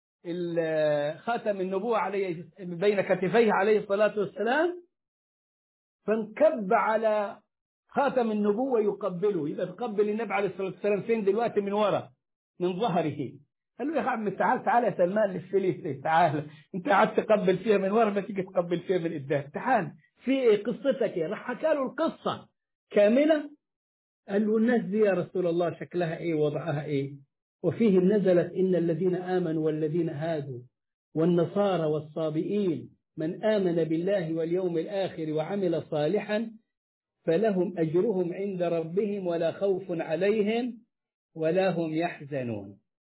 خاتم النبوة عليه بين كتفيه عليه الصلاة والسلام فانكب على خاتم النبوة يقبله يبقى تقبل النبي عليه الصلاة والسلام فين دلوقتي من ورا من ظهره قال له يا عم تعال تعال يا سلمان للفليس تعال انت قعدت تقبل فيها من ورا ما تيجي تقبل فيها من قدام تعال في ايه قصتك ايه راح حكى له القصة كاملة قال له الناس دي يا رسول الله شكلها ايه وضعها ايه وفيهم نزلت إن الذين آمنوا والذين هادوا والنصارى والصابئين من آمن بالله واليوم الآخر وعمل صالحا فلهم أجرهم عند ربهم ولا خوف عليهم ولا هم يحزنون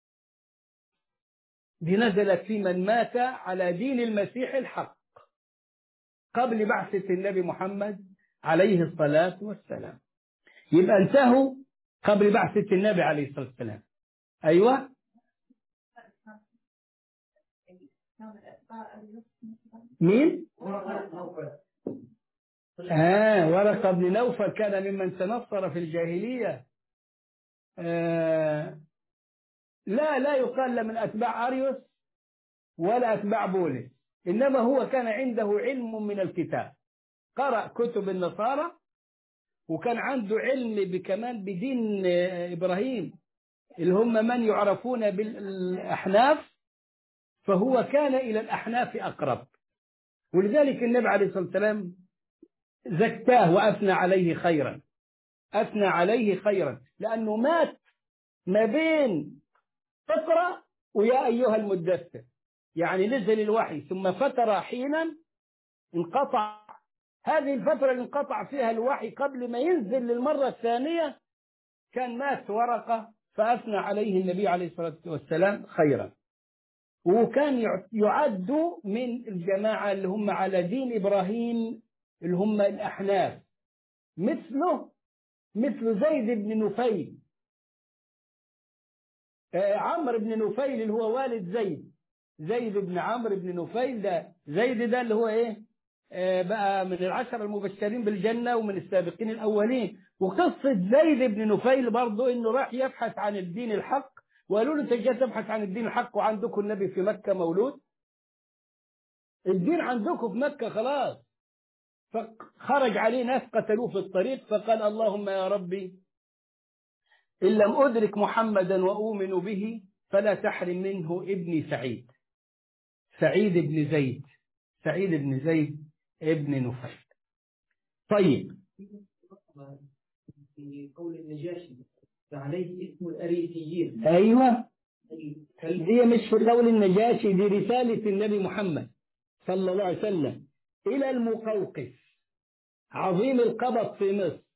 دي نزلت في من مات على دين المسيح الحق قبل بعثة النبي محمد عليه الصلاة والسلام يبقى انتهوا قبل بعثة النبي عليه الصلاة والسلام أيوة مين؟ آه ورقة بن نوفل كان ممن تنصر في الجاهلية آه لا لا يقال لا من أتباع أريوس ولا أتباع بولس إنما هو كان عنده علم من الكتاب قرأ كتب النصارى وكان عنده علم بكمان بدين إبراهيم اللي هم من يعرفون بالأحناف فهو كان إلى الأحناف أقرب ولذلك النبي عليه الصلاة والسلام زكاه وأثنى عليه خيرا أثنى عليه خيرا لأنه مات ما بين اقرأ ويا أيها المدثر يعني نزل الوحي ثم فترة حينا انقطع هذه الفترة اللي انقطع فيها الوحي قبل ما ينزل للمرة الثانية كان مات ورقة فأثنى عليه النبي عليه الصلاة والسلام خيرا وكان يعد من الجماعة اللي هم على دين إبراهيم اللي هم الأحناف مثله مثل زيد بن نفيل عمرو بن نفيل اللي هو والد زيد زيد بن عمرو بن نفيل ده زيد ده اللي هو ايه آه بقى من العشرة المبشرين بالجنة ومن السابقين الأولين وقصة زيد بن نفيل برضه إنه راح يبحث عن الدين الحق وقالوا له أنت جاي تبحث عن الدين الحق وعندكم النبي في مكة مولود الدين عندكم في مكة خلاص فخرج عليه ناس قتلوه في الطريق فقال اللهم يا ربي إن لم أدرك محمدا وأؤمن به فلا تحرم منه ابني سعيد سعيد بن زيد سعيد بن زيد ابن نفيل طيب في قول النجاشي فعليه اسم الأريسيين أيوة هل دي مش في قول النجاشي دي رسالة النبي محمد صلى الله عليه وسلم إلى المقوقس عظيم القبط في مصر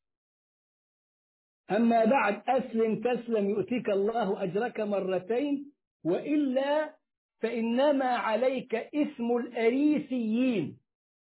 أما بعد أسلم تسلم يؤتيك الله أجرك مرتين وإلا فإنما عليك اسم الأريسيين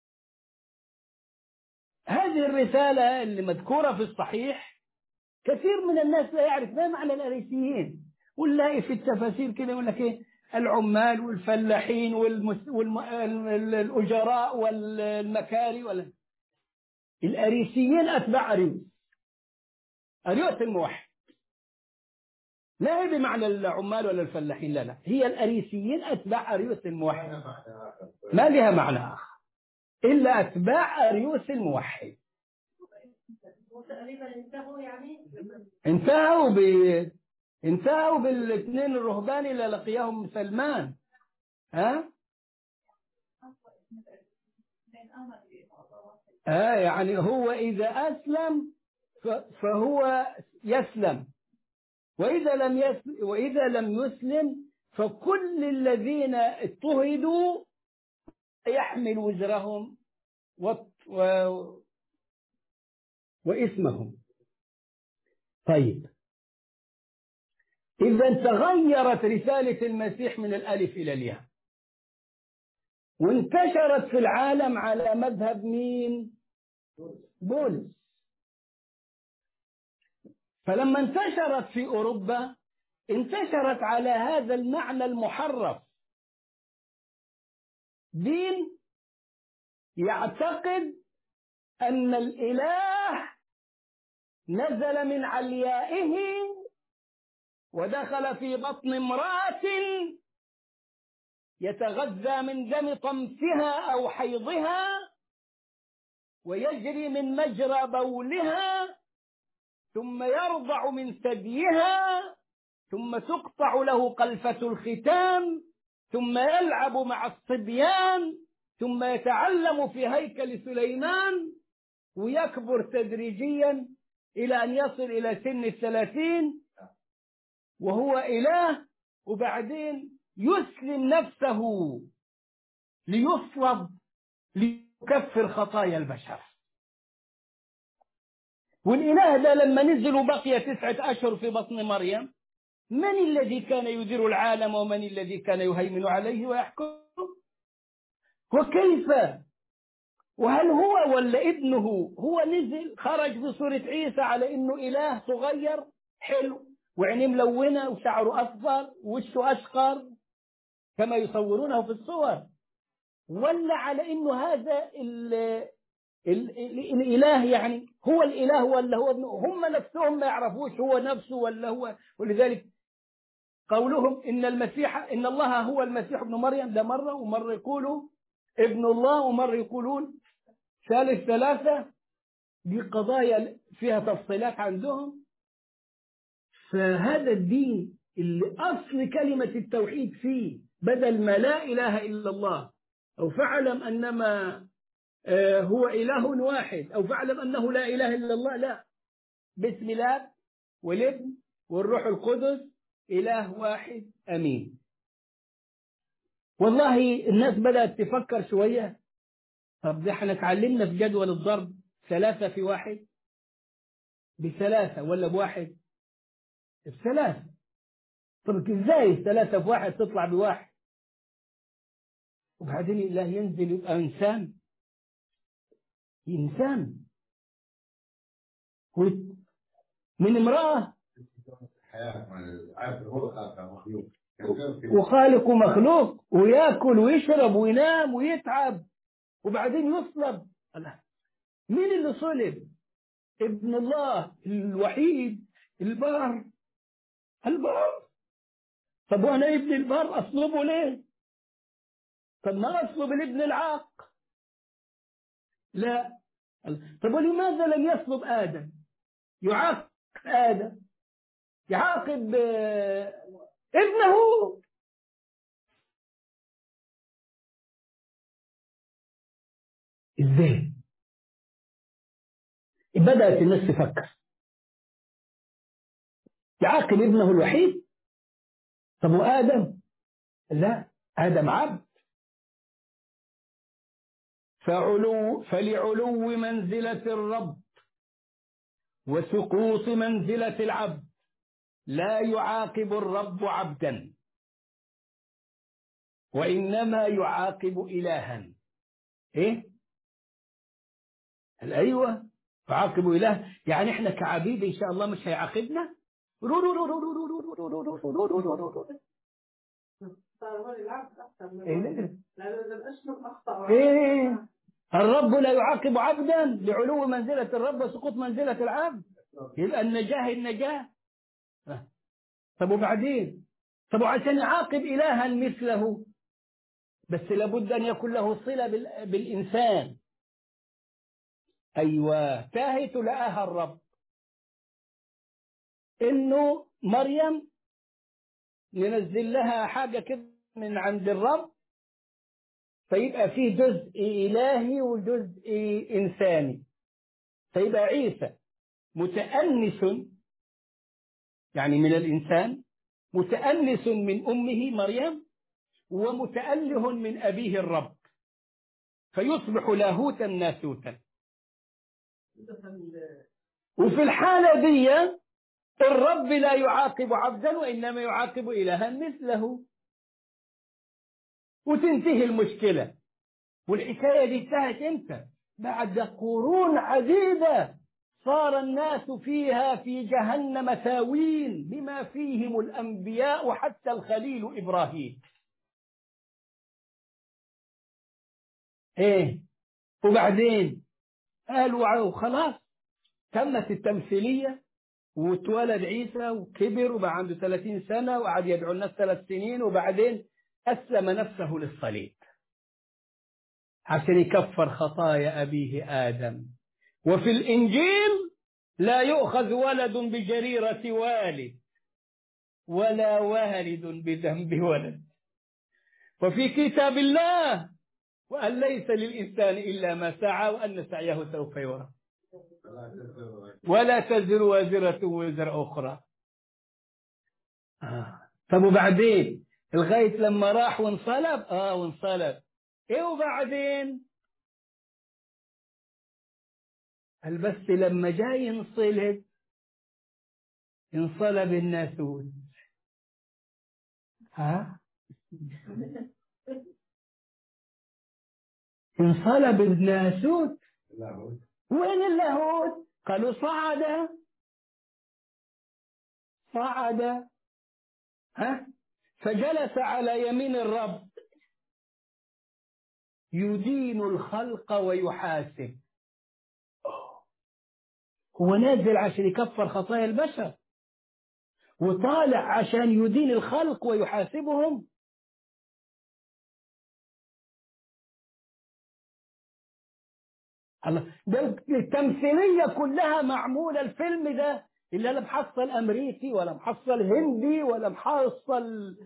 هذه الرسالة اللي مذكورة في الصحيح كثير من الناس لا يعرف ما معنى الأريسيين ونلاقي في التفاسير كده يقول لك إيه العمال والفلاحين والمس... والم... ال- ال- الأجراء والمكاري ولا الأريسيين أتباع أريوس أريوس الموحد لا هي بمعنى العمال ولا الفلاحين لا لا هي الأريسيين أتباع أريوس الموحد أنا معنى آخر. ما لها معنى آخر إلا أتباع أريوس الموحد تقريبا انتهوا يعني انتهوا ب انتهوا بالاثنين الرهبان اللي لقيهم سلمان ها آه يعني هو إذا أسلم ف- فهو يسلم وإذا لم يسلم وإذا لم يسلم فكل الذين اضطهدوا يحمل وزرهم و... و... واسمهم طيب إذا تغيرت رسالة المسيح من الألف إلى الياء وانتشرت في العالم على مذهب مين؟ بولس فلما انتشرت في أوروبا انتشرت على هذا المعنى المحرف دين يعتقد أن الإله نزل من عليائه ودخل في بطن امرأة يتغذى من دم طمسها أو حيضها ويجري من مجرى بولها ثم يرضع من ثديها ثم تقطع له قلفة الختام ثم يلعب مع الصبيان ثم يتعلم في هيكل سليمان ويكبر تدريجيا إلى أن يصل إلى سن الثلاثين وهو إله وبعدين يسلم نفسه ليصلب ليكفر خطايا البشر والإله ده لما نزل وبقي تسعة أشهر في بطن مريم من الذي كان يدير العالم ومن الذي كان يهيمن عليه ويحكم وكيف وهل هو ولا ابنه هو نزل خرج بصورة عيسى على انه اله صغير حلو وعينيه ملونة وشعره اصفر ووشه اشقر كما يصورونه في الصور ولا على انه هذا ال ال ال الاله يعني هو الاله ولا هو ابنه هم نفسهم ما يعرفوش هو نفسه ولا هو ولذلك قولهم ان المسيح ان الله هو المسيح ابن مريم ده مره ومره يقولوا ابن الله ومره يقولون ثالث ثلاثه دي قضايا فيها تفصيلات عندهم فهذا الدين اللي اصل كلمه التوحيد فيه بدل ما لا اله الا الله او فاعلم انما آه، هو اله واحد او فاعلم انه لا اله الا الله لا باسم الاب والابن والروح القدس إله واحد أمين والله الناس بدأت تفكر شوية طب ده احنا اتعلمنا في جدول الضرب ثلاثة في واحد بثلاثة ولا بواحد بثلاثة طب ازاي ثلاثة في واحد تطلع بواحد وبعدين الله ينزل يبقى إنسان إنسان ويت- من امرأة الحياة مع العبد هو خالق مخلوق يعني غير كده. وخالق مخلوق وياكل ويشرب وينام ويتعب وبعدين يصلب الله مين اللي صلب ابن الله الوحيد البار البار طب وانا ابن البار اصلبه ليه طب ما اصلب الابن العاق لا طب ولماذا لم يصلب ادم يعاق ادم يعاقب آه، ابنه ازاي بدأت الناس تفكر يعاقب ابنه الوحيد طب وآدم لا آدم عبد فعلو فلعلو منزلة الرب وسقوط منزلة العبد لا يعاقب الرب عبدا وإنما يعاقب إلها إيه؟ قال أيوة يعاقب إله يعني إحنا كعبيد إن شاء الله مش هيعاقبنا إيه الرب لا يعاقب عبدا لعلو منزلة الرب وسقوط منزلة العبد يبقى النجاة النجاة طب وبعدين طب وعشان يعاقب إلها مثله بس لابد أن يكون له صلة بال- بالإنسان أيوة تاهت لقاها الرب إنه مريم ننزل لها حاجة كده من عند الرب فيبقى فيه جزء إلهي وجزء إنساني فيبقى عيسى متأنس يعني من الإنسان متأنس من أمه مريم ومتأله من أبيه الرب فيصبح لاهوتا ناسوتا وفي الحالة دي الرب لا يعاقب عبدا وإنما يعاقب إلها مثله وتنتهي المشكلة والحكاية دي انتهت امتى بعد قرون عديدة صار الناس فيها في جهنم ساوين بما فيهم الأنبياء وحتى الخليل إبراهيم ايه وبعدين قالوا خلاص تمت التمثيلية واتولد عيسى وكبر وبقى عنده 30 سنة وقعد يدعو الناس ثلاث سنين وبعدين أسلم نفسه للصليب عشان يكفر خطايا أبيه آدم وفي الإنجيل لا يؤخذ ولد بجريرة والد ولا والد بذنب ولد وفي كتاب الله وأن ليس للإنسان إلا ما سعى وأن سعيه سوف يرى ولا تزر وازرة وزر أخرى آه. طب وبعدين لغاية لما راح وانصلب اه وانصلب ايه وبعدين قال بس لما جاي ينصلب انصلب الناسوت ها انصلب الناسوت وين اللاهوت قالوا صعد صعد ها فجلس على يمين الرب يدين الخلق ويحاسب هو نازل عشان يكفر خطايا البشر وطالع عشان يدين الخلق ويحاسبهم الله ده التمثيلية كلها معمولة الفيلم ده اللي لا محصل أمريكي ولا محصل هندي ولا محصل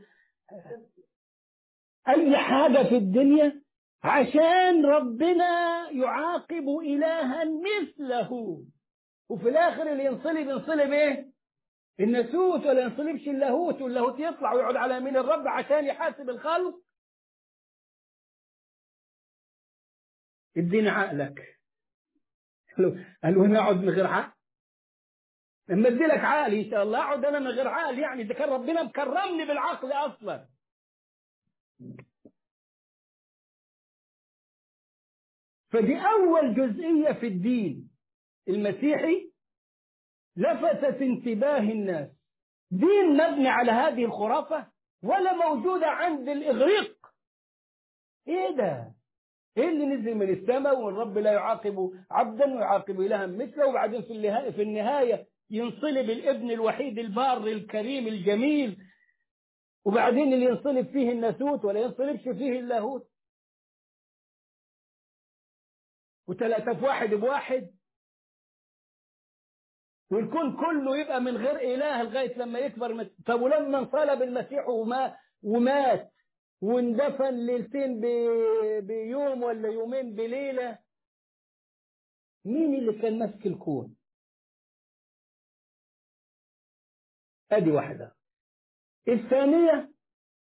أي حاجة في الدنيا عشان ربنا يعاقب إلها مثله وفي الآخر اللي ينصلب ينصلب إيه؟ الناسوت ولا ينصلبش اللاهوت واللاهوت يطلع ويقعد على يمين الرب عشان يحاسب الخلق اديني عقلك قالوا نقعد من غير عقل لما ادي لك عقل ان شاء الله اقعد انا من غير عقل يعني ده كان ربنا مكرمني بالعقل اصلا فدي اول جزئيه في الدين المسيحي لفتت انتباه الناس دين مبني على هذه الخرافه ولا موجوده عند الاغريق ايه ده ايه اللي نزل من السماء والرب لا يعاقب عبدا ويعاقب الها مثله وبعدين في النهايه في النهايه ينصلب الابن الوحيد البار الكريم الجميل وبعدين اللي ينصلب فيه الناسوت ولا ينصلبش فيه اللاهوت وثلاثة في واحد بواحد والكون كله يبقى من غير إله لغاية لما يكبر مت... طب ولما انصلب المسيح وما ومات واندفن ليلتين ب... بيوم ولا يومين بليلة مين اللي كان ماسك الكون ادي واحدة الثانية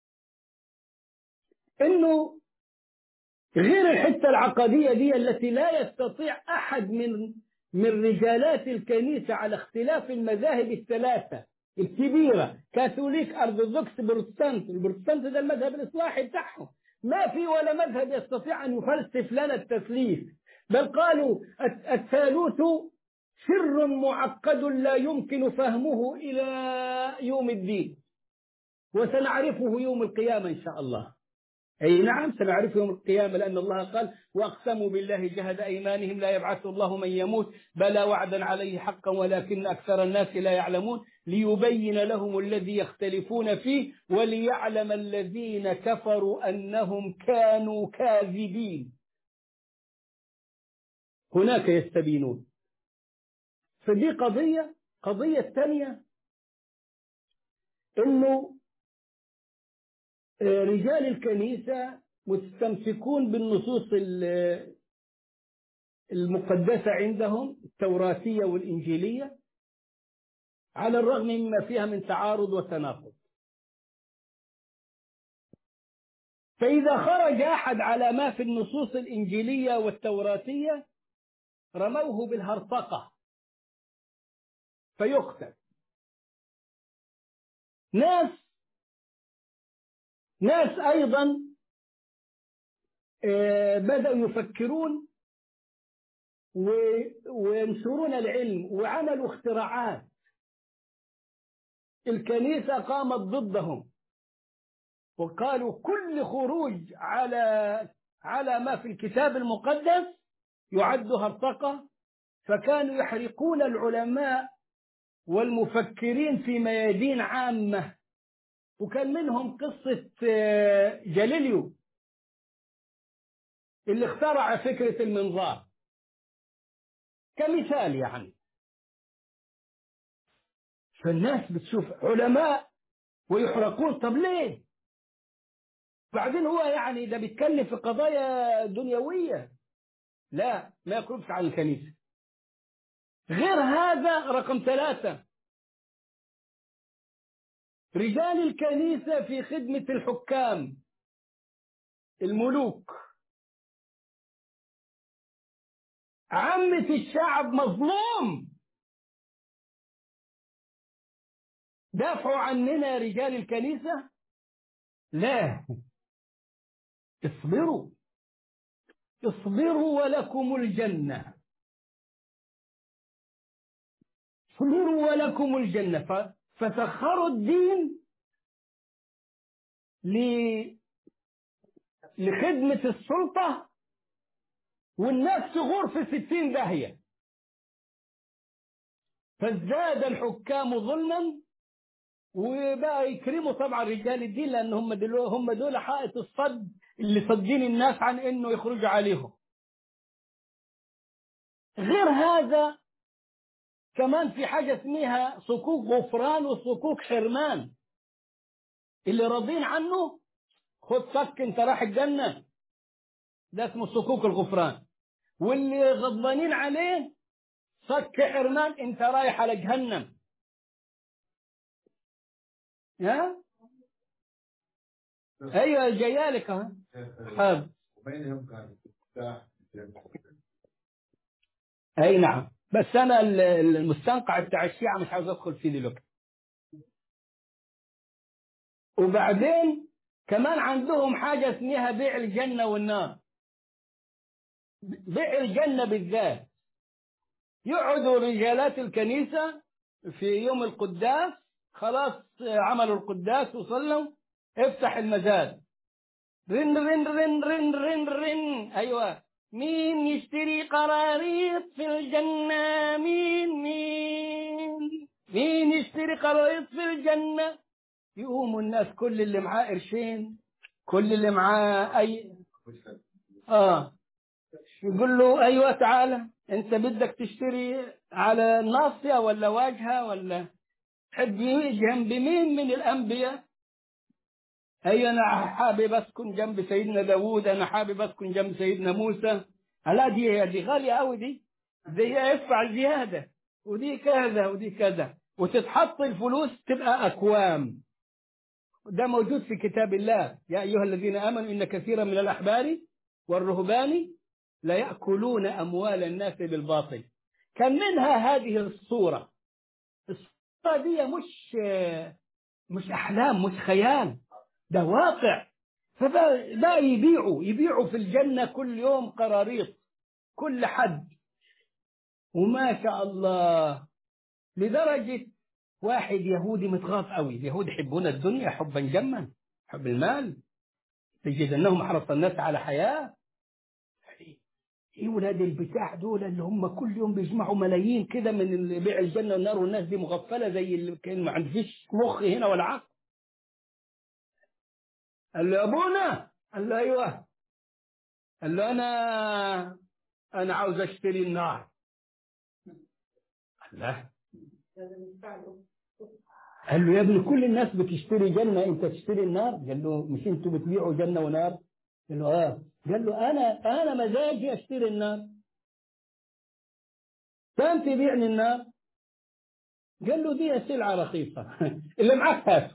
انه غير الحتة العقدية دي التي لا يستطيع احد من من رجالات الكنيسة على اختلاف المذاهب الثلاثة الكبيرة كاثوليك أرثوذكس بروتستانت البروتستانت ده المذهب الإصلاحي بتاعهم ما في ولا مذهب يستطيع أن يفلسف لنا التثليث بل قالوا الثالوث سر معقد لا يمكن فهمه إلى يوم الدين وسنعرفه يوم القيامة إن شاء الله أي نعم سنعرف يوم القيامة لأن الله قال وأقسموا بالله جهد أيمانهم لا يبعث الله من يموت بلى وعدا عليه حقا ولكن أكثر الناس لا يعلمون ليبين لهم الذي يختلفون فيه وليعلم الذين كفروا أنهم كانوا كاذبين هناك يستبينون فدي قضية قضية ثانية انه رجال الكنيسة مستمسكون بالنصوص المقدسة عندهم التوراتية والإنجيلية على الرغم مما فيها من تعارض وتناقض فإذا خرج أحد على ما في النصوص الإنجيلية والتوراتية رموه بالهرطقة فيقتل ناس ناس أيضا بدأوا يفكرون وينشرون العلم وعملوا اختراعات الكنيسة قامت ضدهم وقالوا كل خروج على على ما في الكتاب المقدس يعد هرطقة فكانوا يحرقون العلماء والمفكرين في ميادين عامة وكان منهم قصة جاليليو اللي اخترع فكرة المنظار كمثال يعني فالناس بتشوف علماء ويحرقون طب ليه بعدين هو يعني ده بيتكلم في قضايا دنيوية لا ما يقربش عن الكنيسة غير هذا رقم ثلاثة رجال الكنيسة في خدمة الحكام الملوك عامة الشعب مظلوم دافعوا عننا رجال الكنيسة لا اصبروا اصبروا ولكم الجنة اصبروا ولكم الجنة فسخروا الدين لخدمة السلطة والناس تغور في ستين داهية فازداد الحكام ظلما وبقى يكرموا طبعا رجال الدين لان هم دول هم دول حائط الصد اللي صدين الناس عن انه يخرجوا عليهم غير هذا كمان في حاجة اسمها صكوك غفران وصكوك حرمان اللي راضين عنه خد صك انت راح الجنة ده اسمه صكوك الغفران واللي غضبانين عليه صك حرمان انت رايح على جهنم ها ايوه جايالك ها حاضر وبينهم كان مفتاح اي نعم بس انا المستنقع بتاع الشيعة مش عاوز ادخل فيه دلوقتي وبعدين كمان عندهم حاجة اسمها بيع الجنة والنار بيع الجنة بالذات يقعدوا رجالات الكنيسة في يوم القداس خلاص عملوا القداس وصلوا افتح المزاد رن رن رن رن رن رن ايوه مين يشتري قراريط في الجنة مين مين مين يشتري قراريط في الجنة يقوموا الناس كل اللي معاه قرشين كل اللي معاه اي اه يقول له ايوه تعالى انت بدك تشتري على ناصية ولا واجهة ولا تحب جنب مين من الأنبياء أي أنا حابب أسكن جنب سيدنا داوود أنا حابب أسكن جنب سيدنا موسى لا دي دي غالية أوي دي دي ادفع زيادة ودي كذا ودي كذا وتتحط الفلوس تبقى أكوام ده موجود في كتاب الله يا أيها الذين آمنوا إن كثيرا من الأحبار والرهبان لا يأكلون أموال الناس بالباطل كان منها هذه الصورة الصورة دي مش مش أحلام مش خيال ده واقع فبقى يبيعوا يبيعوا في الجنة كل يوم قراريط كل حد وما شاء الله لدرجة واحد يهودي متغاظ قوي اليهود يحبون الدنيا حبا جما حب المال تجد انهم احرص الناس على حياه ايه ولاد البتاع دول اللي هم كل يوم بيجمعوا ملايين كده من بيع الجنه والنار والناس دي مغفله زي اللي كان ما عندفيش مخ هنا ولا عقل قال له يا ابونا قال له ايوه قال له انا انا عاوز اشتري النار قال له قال له يا ابني كل الناس بتشتري جنة انت تشتري النار قال له مش انتوا بتبيعوا جنة ونار قال له اه قال له انا انا مزاجي اشتري النار كم تبيعني النار قال له دي سلعة رخيصة اللي معاك هاته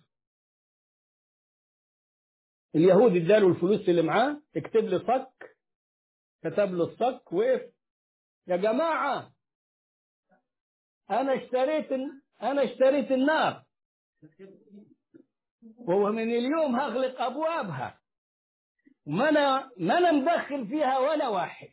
اليهود اداله الفلوس اللي معاه اكتب لي صك كتب له الصك وقف يا جماعة انا اشتريت انا اشتريت النار وهو من اليوم هغلق ابوابها ما انا ما انا مدخل فيها ولا واحد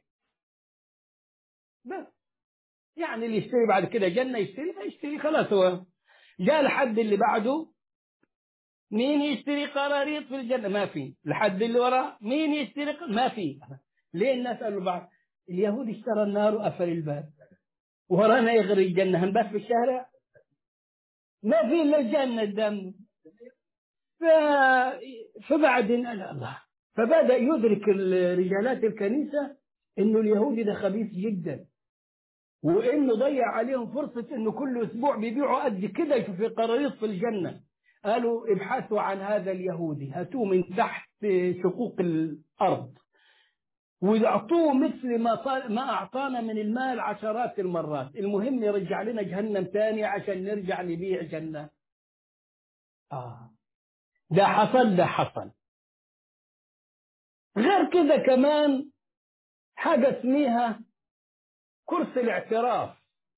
بس يعني اللي يشتري بعد كده جنه يشتري يشتري خلاص هو جاء الحد اللي بعده مين يشتري قراريط في الجنه ما في الحد اللي وراه مين يشتري ق- ما في ليه الناس قالوا بعض اليهود اشترى النار وقفل الباب ورانا يغري الجنه هنبات في الشارع ما في الا الجنه قدامنا ف... فبعدين قال الله فبدا يدرك ال- رجالات الكنيسه انه اليهودي ده خبيث جدا وانه ضيع عليهم فرصه انه كل اسبوع بيبيعوا قد كده في قراريط في الجنه قالوا ابحثوا عن هذا اليهودي هاتوه من تحت شقوق الارض ويعطوه مثل ما طال ما اعطانا من المال عشرات المرات المهم يرجع لنا جهنم تاني عشان نرجع نبيع جنه اه ده حصل ده حصل غير كده كمان حاجه اسمها كرسي الاعتراف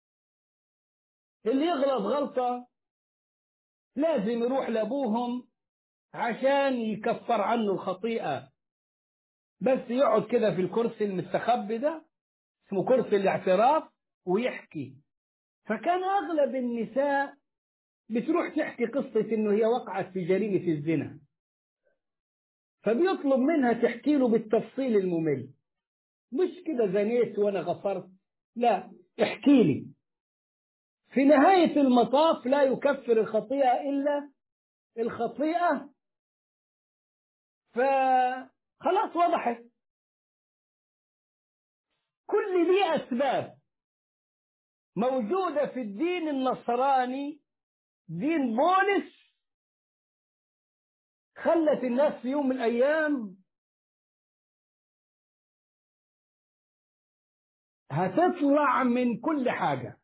اللي يغلط غلطه لازم يروح لابوهم عشان يكفر عنه الخطيئه بس يقعد كده في الكرسي المستخبي ده اسمه كرسي الاعتراف ويحكي فكان اغلب النساء بتروح تحكي قصة انه هي وقعت في جريمة الزنا فبيطلب منها تحكي له بالتفصيل الممل مش كده زنيت وانا غفرت لا احكي لي في نهاية المطاف لا يكفر الخطيئة إلا الخطيئة فخلاص وضحت كل دي أسباب موجودة في الدين النصراني دين بولس خلت الناس في يوم من الأيام هتطلع من كل حاجة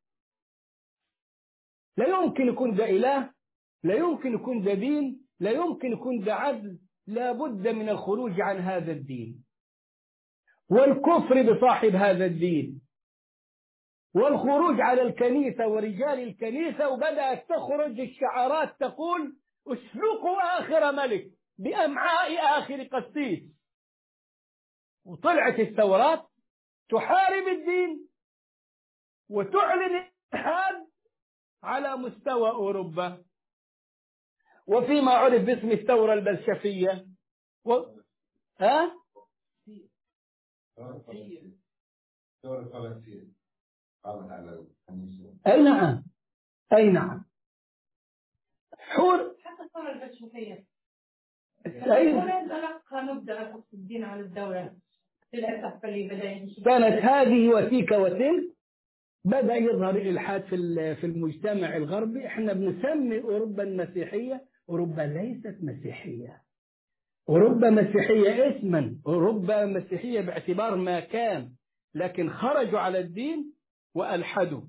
لا يمكن يكون ده إله لا يمكن يكون ده دين لا يمكن يكون ده عدل لا بد من الخروج عن هذا الدين والكفر بصاحب هذا الدين والخروج على الكنيسة ورجال الكنيسة وبدأت تخرج الشعارات تقول اسلكوا آخر ملك بأمعاء آخر قسيس وطلعت الثورات تحارب الدين وتعلن الاتحاد على مستوى أوروبا وفيما عرف باسم الثورة البلشفية و... ها؟ الدولة الفلسطينية قامت على الكنيسة أي نعم أي نعم حور حتى الثورة البلشفية أي تلقى مبدأ حفظ الدين على الدولة للأسف اللي بدأ يمشي كانت هذه وتلك وتلك بدأ يظهر الإلحاد في ال- في المجتمع الغربي احنا بنسمي أوروبا المسيحية أوروبا ليست مسيحية أوروبا مسيحية اسما أوروبا مسيحية باعتبار ما كان لكن خرجوا على الدين وألحدوا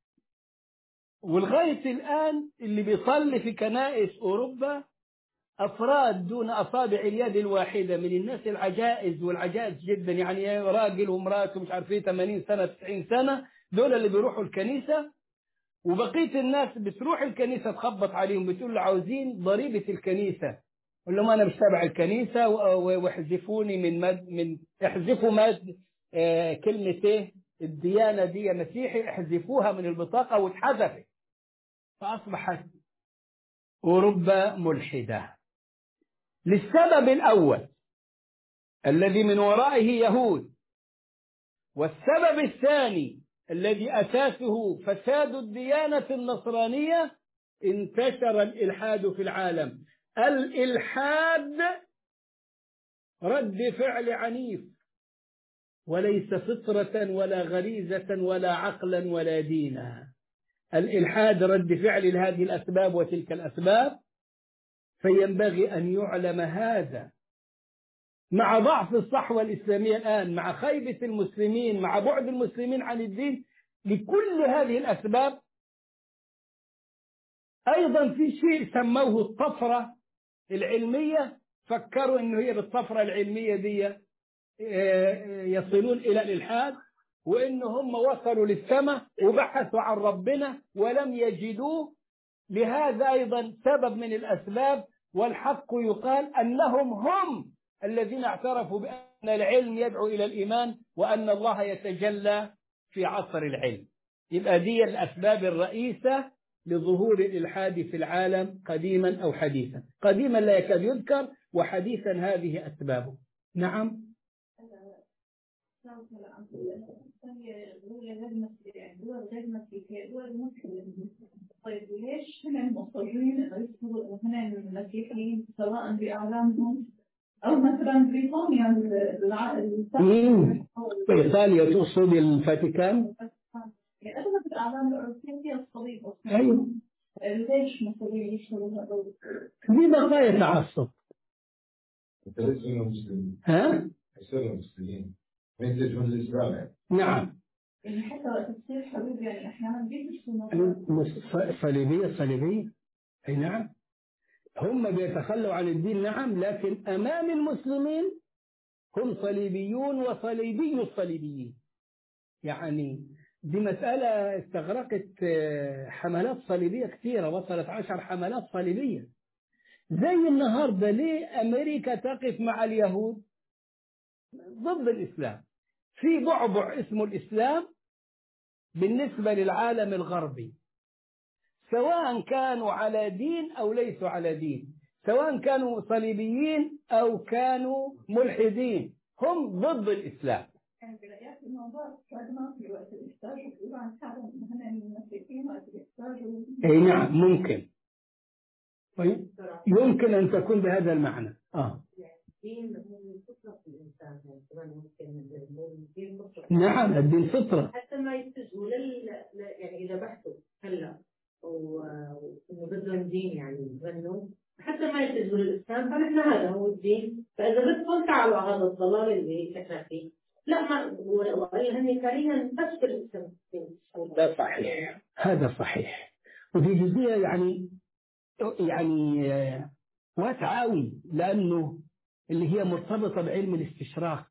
ولغاية الآن اللي بيصلي في كنائس أوروبا أفراد دون أصابع اليد الواحدة من الناس العجائز والعجائز جدا يعني راجل ومراته مش عارف ايه 80 سنة 90 سنة دول اللي بيروحوا الكنيسة وبقية الناس بتروح الكنيسة تخبط عليهم بتقول له عاوزين ضريبة الكنيسة قول لهم أنا مش تابع الكنيسة و- و- واحذفوني من مد من احذفوا مد آه كلمة ايه الديانة دي مسيحي احذفوها من البطاقة واتحذفت فأصبحت أوروبا ملحدة للسبب الأول الذي من ورائه يهود والسبب الثاني الذي أساسه فساد الديانة النصرانية انتشر الإلحاد في العالم الإلحاد رد فعل عنيف وليس فطرة ولا غريزة ولا عقلا ولا دينا الإلحاد رد فعل لهذه الأسباب وتلك الأسباب فينبغي أن يعلم هذا مع ضعف الصحوة الإسلامية الآن مع خيبة المسلمين مع بعد المسلمين عن الدين لكل هذه الأسباب أيضا في شيء سموه الطفرة العلمية فكروا أنه هي بالطفرة العلمية دي يصلون إلى الإلحاد وإن هم وصلوا للسماء وبحثوا عن ربنا ولم يجدوه لهذا أيضا سبب من الأسباب والحق يقال أنهم هم الذين اعترفوا بأن العلم يدعو إلى الإيمان وأن الله يتجلى في عصر العلم يبقى دي الأسباب الرئيسة لظهور الإلحاد في العالم قديما أو حديثا قديما لا يكاد يذكر وحديثا هذه أسبابه نعم دول غير مسيحية دول مسلمة طيب ليش هن مصرين يذكروا هن المسيحيين سواء بأعلامهم أو مثلا بريطانيا مم. إيطاليا تقصد الفاتيكان يعني أغلب الأعلام الأوروبية هي الصليب أصلا أيوه ليش مصرين يشتروا هذول دي بقايا تعصب انت ليش منهم مسلمين؟ ها يصيروا مسلمين ما ينتجون الاسلام يعني نعم يعني حتى وقت تصير حروب يعني أحيانا بيدرسوا مس- صليبية صليبية أي نعم هم بيتخلوا عن الدين نعم لكن أمام المسلمين هم صليبيون وصليبي الصليبيين يعني دي مسألة استغرقت آه، حملات صليبية كثيرة وصلت عشر حملات صليبية زي النهاردة ليه أمريكا تقف مع اليهود ضد الإسلام في بعبع اسمه الإسلام بالنسبة للعالم الغربي سواء كانوا على دين أو ليسوا على دين سواء كانوا صليبيين أو كانوا ملحدين هم ضد الإسلام يعني برأيك الموضوع براغماتي وقت الإحتاج بيقولوا عن حالهم إن هن المسيحيين وقت الإحتاج أي نعم ممكن طيب يمكن أن تكون بهذا المعنى آه. الدين هو فطرة في الإنسان يعني كمان ممكن نقول الدين فطرة نعم الدين فطرة حتى ما يتجهوا لل ل- يعني إذا بحثوا هلا و- وإنه بدهم دين يعني يتبنوا حتى ما يتجهوا للإسلام فنحن هذا هو الدين فإذا بدكم تعالوا على هذا الضلال اللي احنا فيه لا ما وإلا هن كارهين بس في الإسلام ده صحيح هذا صحيح وفي جزئية يعني يعني آه، واسعة أوي لأنه اللي هي مرتبطة بعلم الاستشراق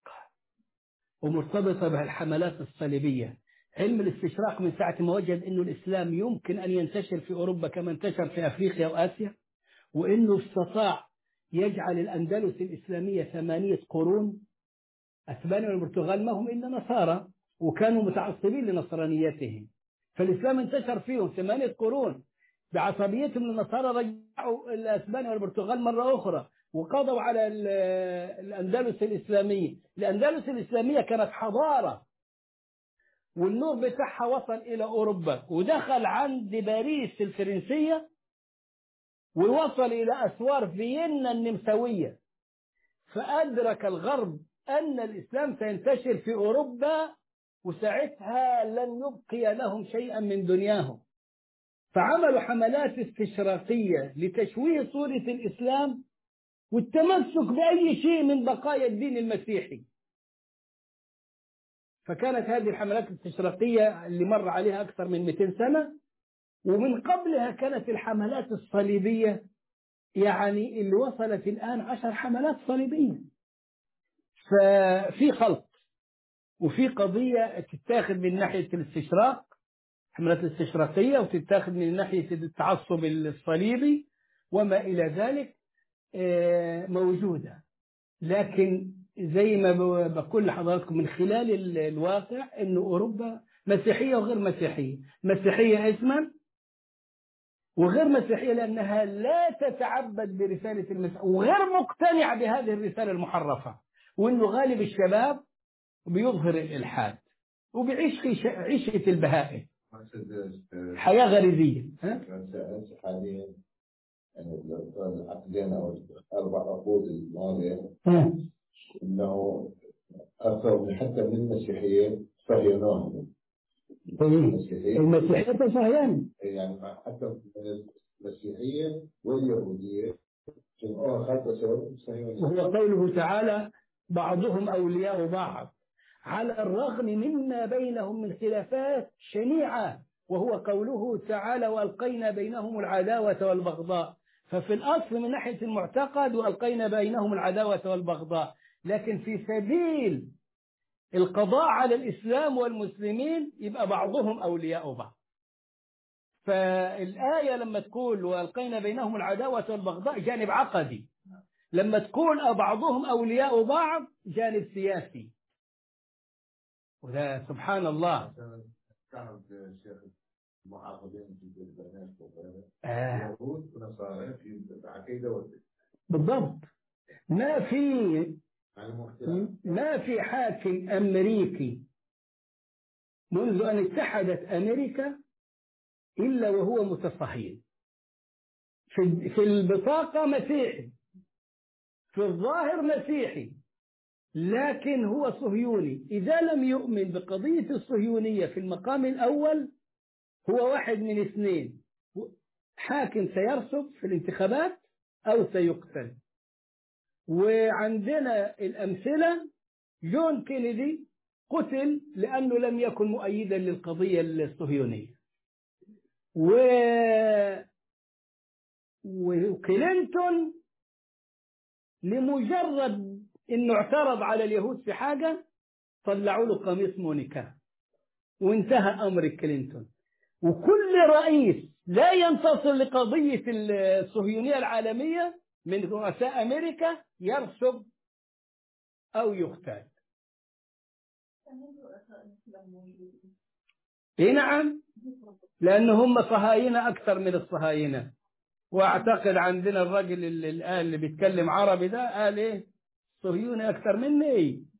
ومرتبطة بالحملات الصليبية علم الاستشراق من ساعة ما وجد أنه الإسلام يمكن أن ينتشر في أوروبا كما انتشر في أفريقيا وآسيا وأنه استطاع يجعل الأندلس الإسلامية ثمانية قرون أسبانيا والبرتغال ما هم إلا نصارى وكانوا متعصبين لنصرانيتهم فالإسلام انتشر فيهم ثمانية قرون بعصبيتهم للنصارى رجعوا الأسبانيا والبرتغال مرة أخرى وقضوا على ال- الأندلس الإسلامية الأندلس الإسلامية كانت حضارة والنور بتاعها وصل إلى أوروبا ودخل عند باريس الفرنسية ووصل إلى أسوار فيينا النمساوية فأدرك الغرب أن الإسلام سينتشر في أوروبا وساعتها لن يبقي لهم شيئا من دنياهم فعملوا حملات استشراقية لتشويه صورة الإسلام والتمسك بأي شيء من بقايا الدين المسيحي فكانت هذه الحملات الاستشراقية اللي مر عليها أكثر من 200 سنة ومن قبلها كانت الحملات الصليبية يعني اللي وصلت الآن عشر حملات صليبية ففي خلط وفي قضية تتاخذ من ناحية الاستشراق حملات الاستشراقية وتتاخذ من ناحية التعصب الصليبي وما إلى ذلك آه، موجودة لكن زي ما ب- بقول لحضراتكم من خلال ال- الواقع أن أوروبا مسيحية وغير مسيحية مسيحية اسما وغير مسيحية لأنها لا تتعبد برسالة المسيح وغير مقتنعة بهذه الرسالة المحرفة وأنه غالب الشباب بيظهر الإلحاد وبيعيش عيش- عيشة البهائم أقصد حياة غريزية ها؟ سألت حاليا يعني العقدين أو الأربع عقود الماضية ها. أنه أكثر من حتى من المسيحيين صهيونوهم إيه. المسيحيين المسيحية صهيان يعني حتى من المسيحية واليهودية جمعوها خلق سبب صهيونية وهو قوله تعالى بعضهم أولياء بعض على الرغم مما بينهم من خلافات شنيعة وهو قوله تعالى وألقينا بينهم العداوة والبغضاء ففي الأصل من ناحية المعتقد وألقينا بينهم العداوة والبغضاء لكن في سبيل القضاء على الإسلام والمسلمين يبقى بعضهم أولياء بعض فالآية لما تقول وألقينا بينهم العداوة والبغضاء جانب عقدي لما تقول بعضهم أولياء بعض جانب سياسي وده سبحان الله كان الشيخ المحافظين في البنات وغيره آه يهود ونصارى في العقيدة والفكر بالضبط ما في يعني مختلف ما في حاكم أمريكي منذ أن اتحدت أمريكا إلا وهو متصهين في في البطاقة مسيحي في الظاهر مسيحي لكن هو صهيوني إذا لم يؤمن بقضية الصهيونية في المقام الأول هو واحد من اثنين حاكم سيرسب في الانتخابات أو سيقتل وعندنا الأمثلة جون كينيدي قتل لأنه لم يكن مؤيدا للقضية الصهيونية و... وكلينتون لمجرد انه اعترض على اليهود في حاجة طلعوا له قميص مونيكا وانتهى امر كلينتون وكل رئيس لا ينتصر لقضية الصهيونية العالمية من رؤساء امريكا يرسب او يقتل اي نعم لان هم صهاينة اكثر من الصهاينة واعتقد عندنا الراجل اللي الان اللي بيتكلم عربي ده قال ايه صهيوني اكثر مني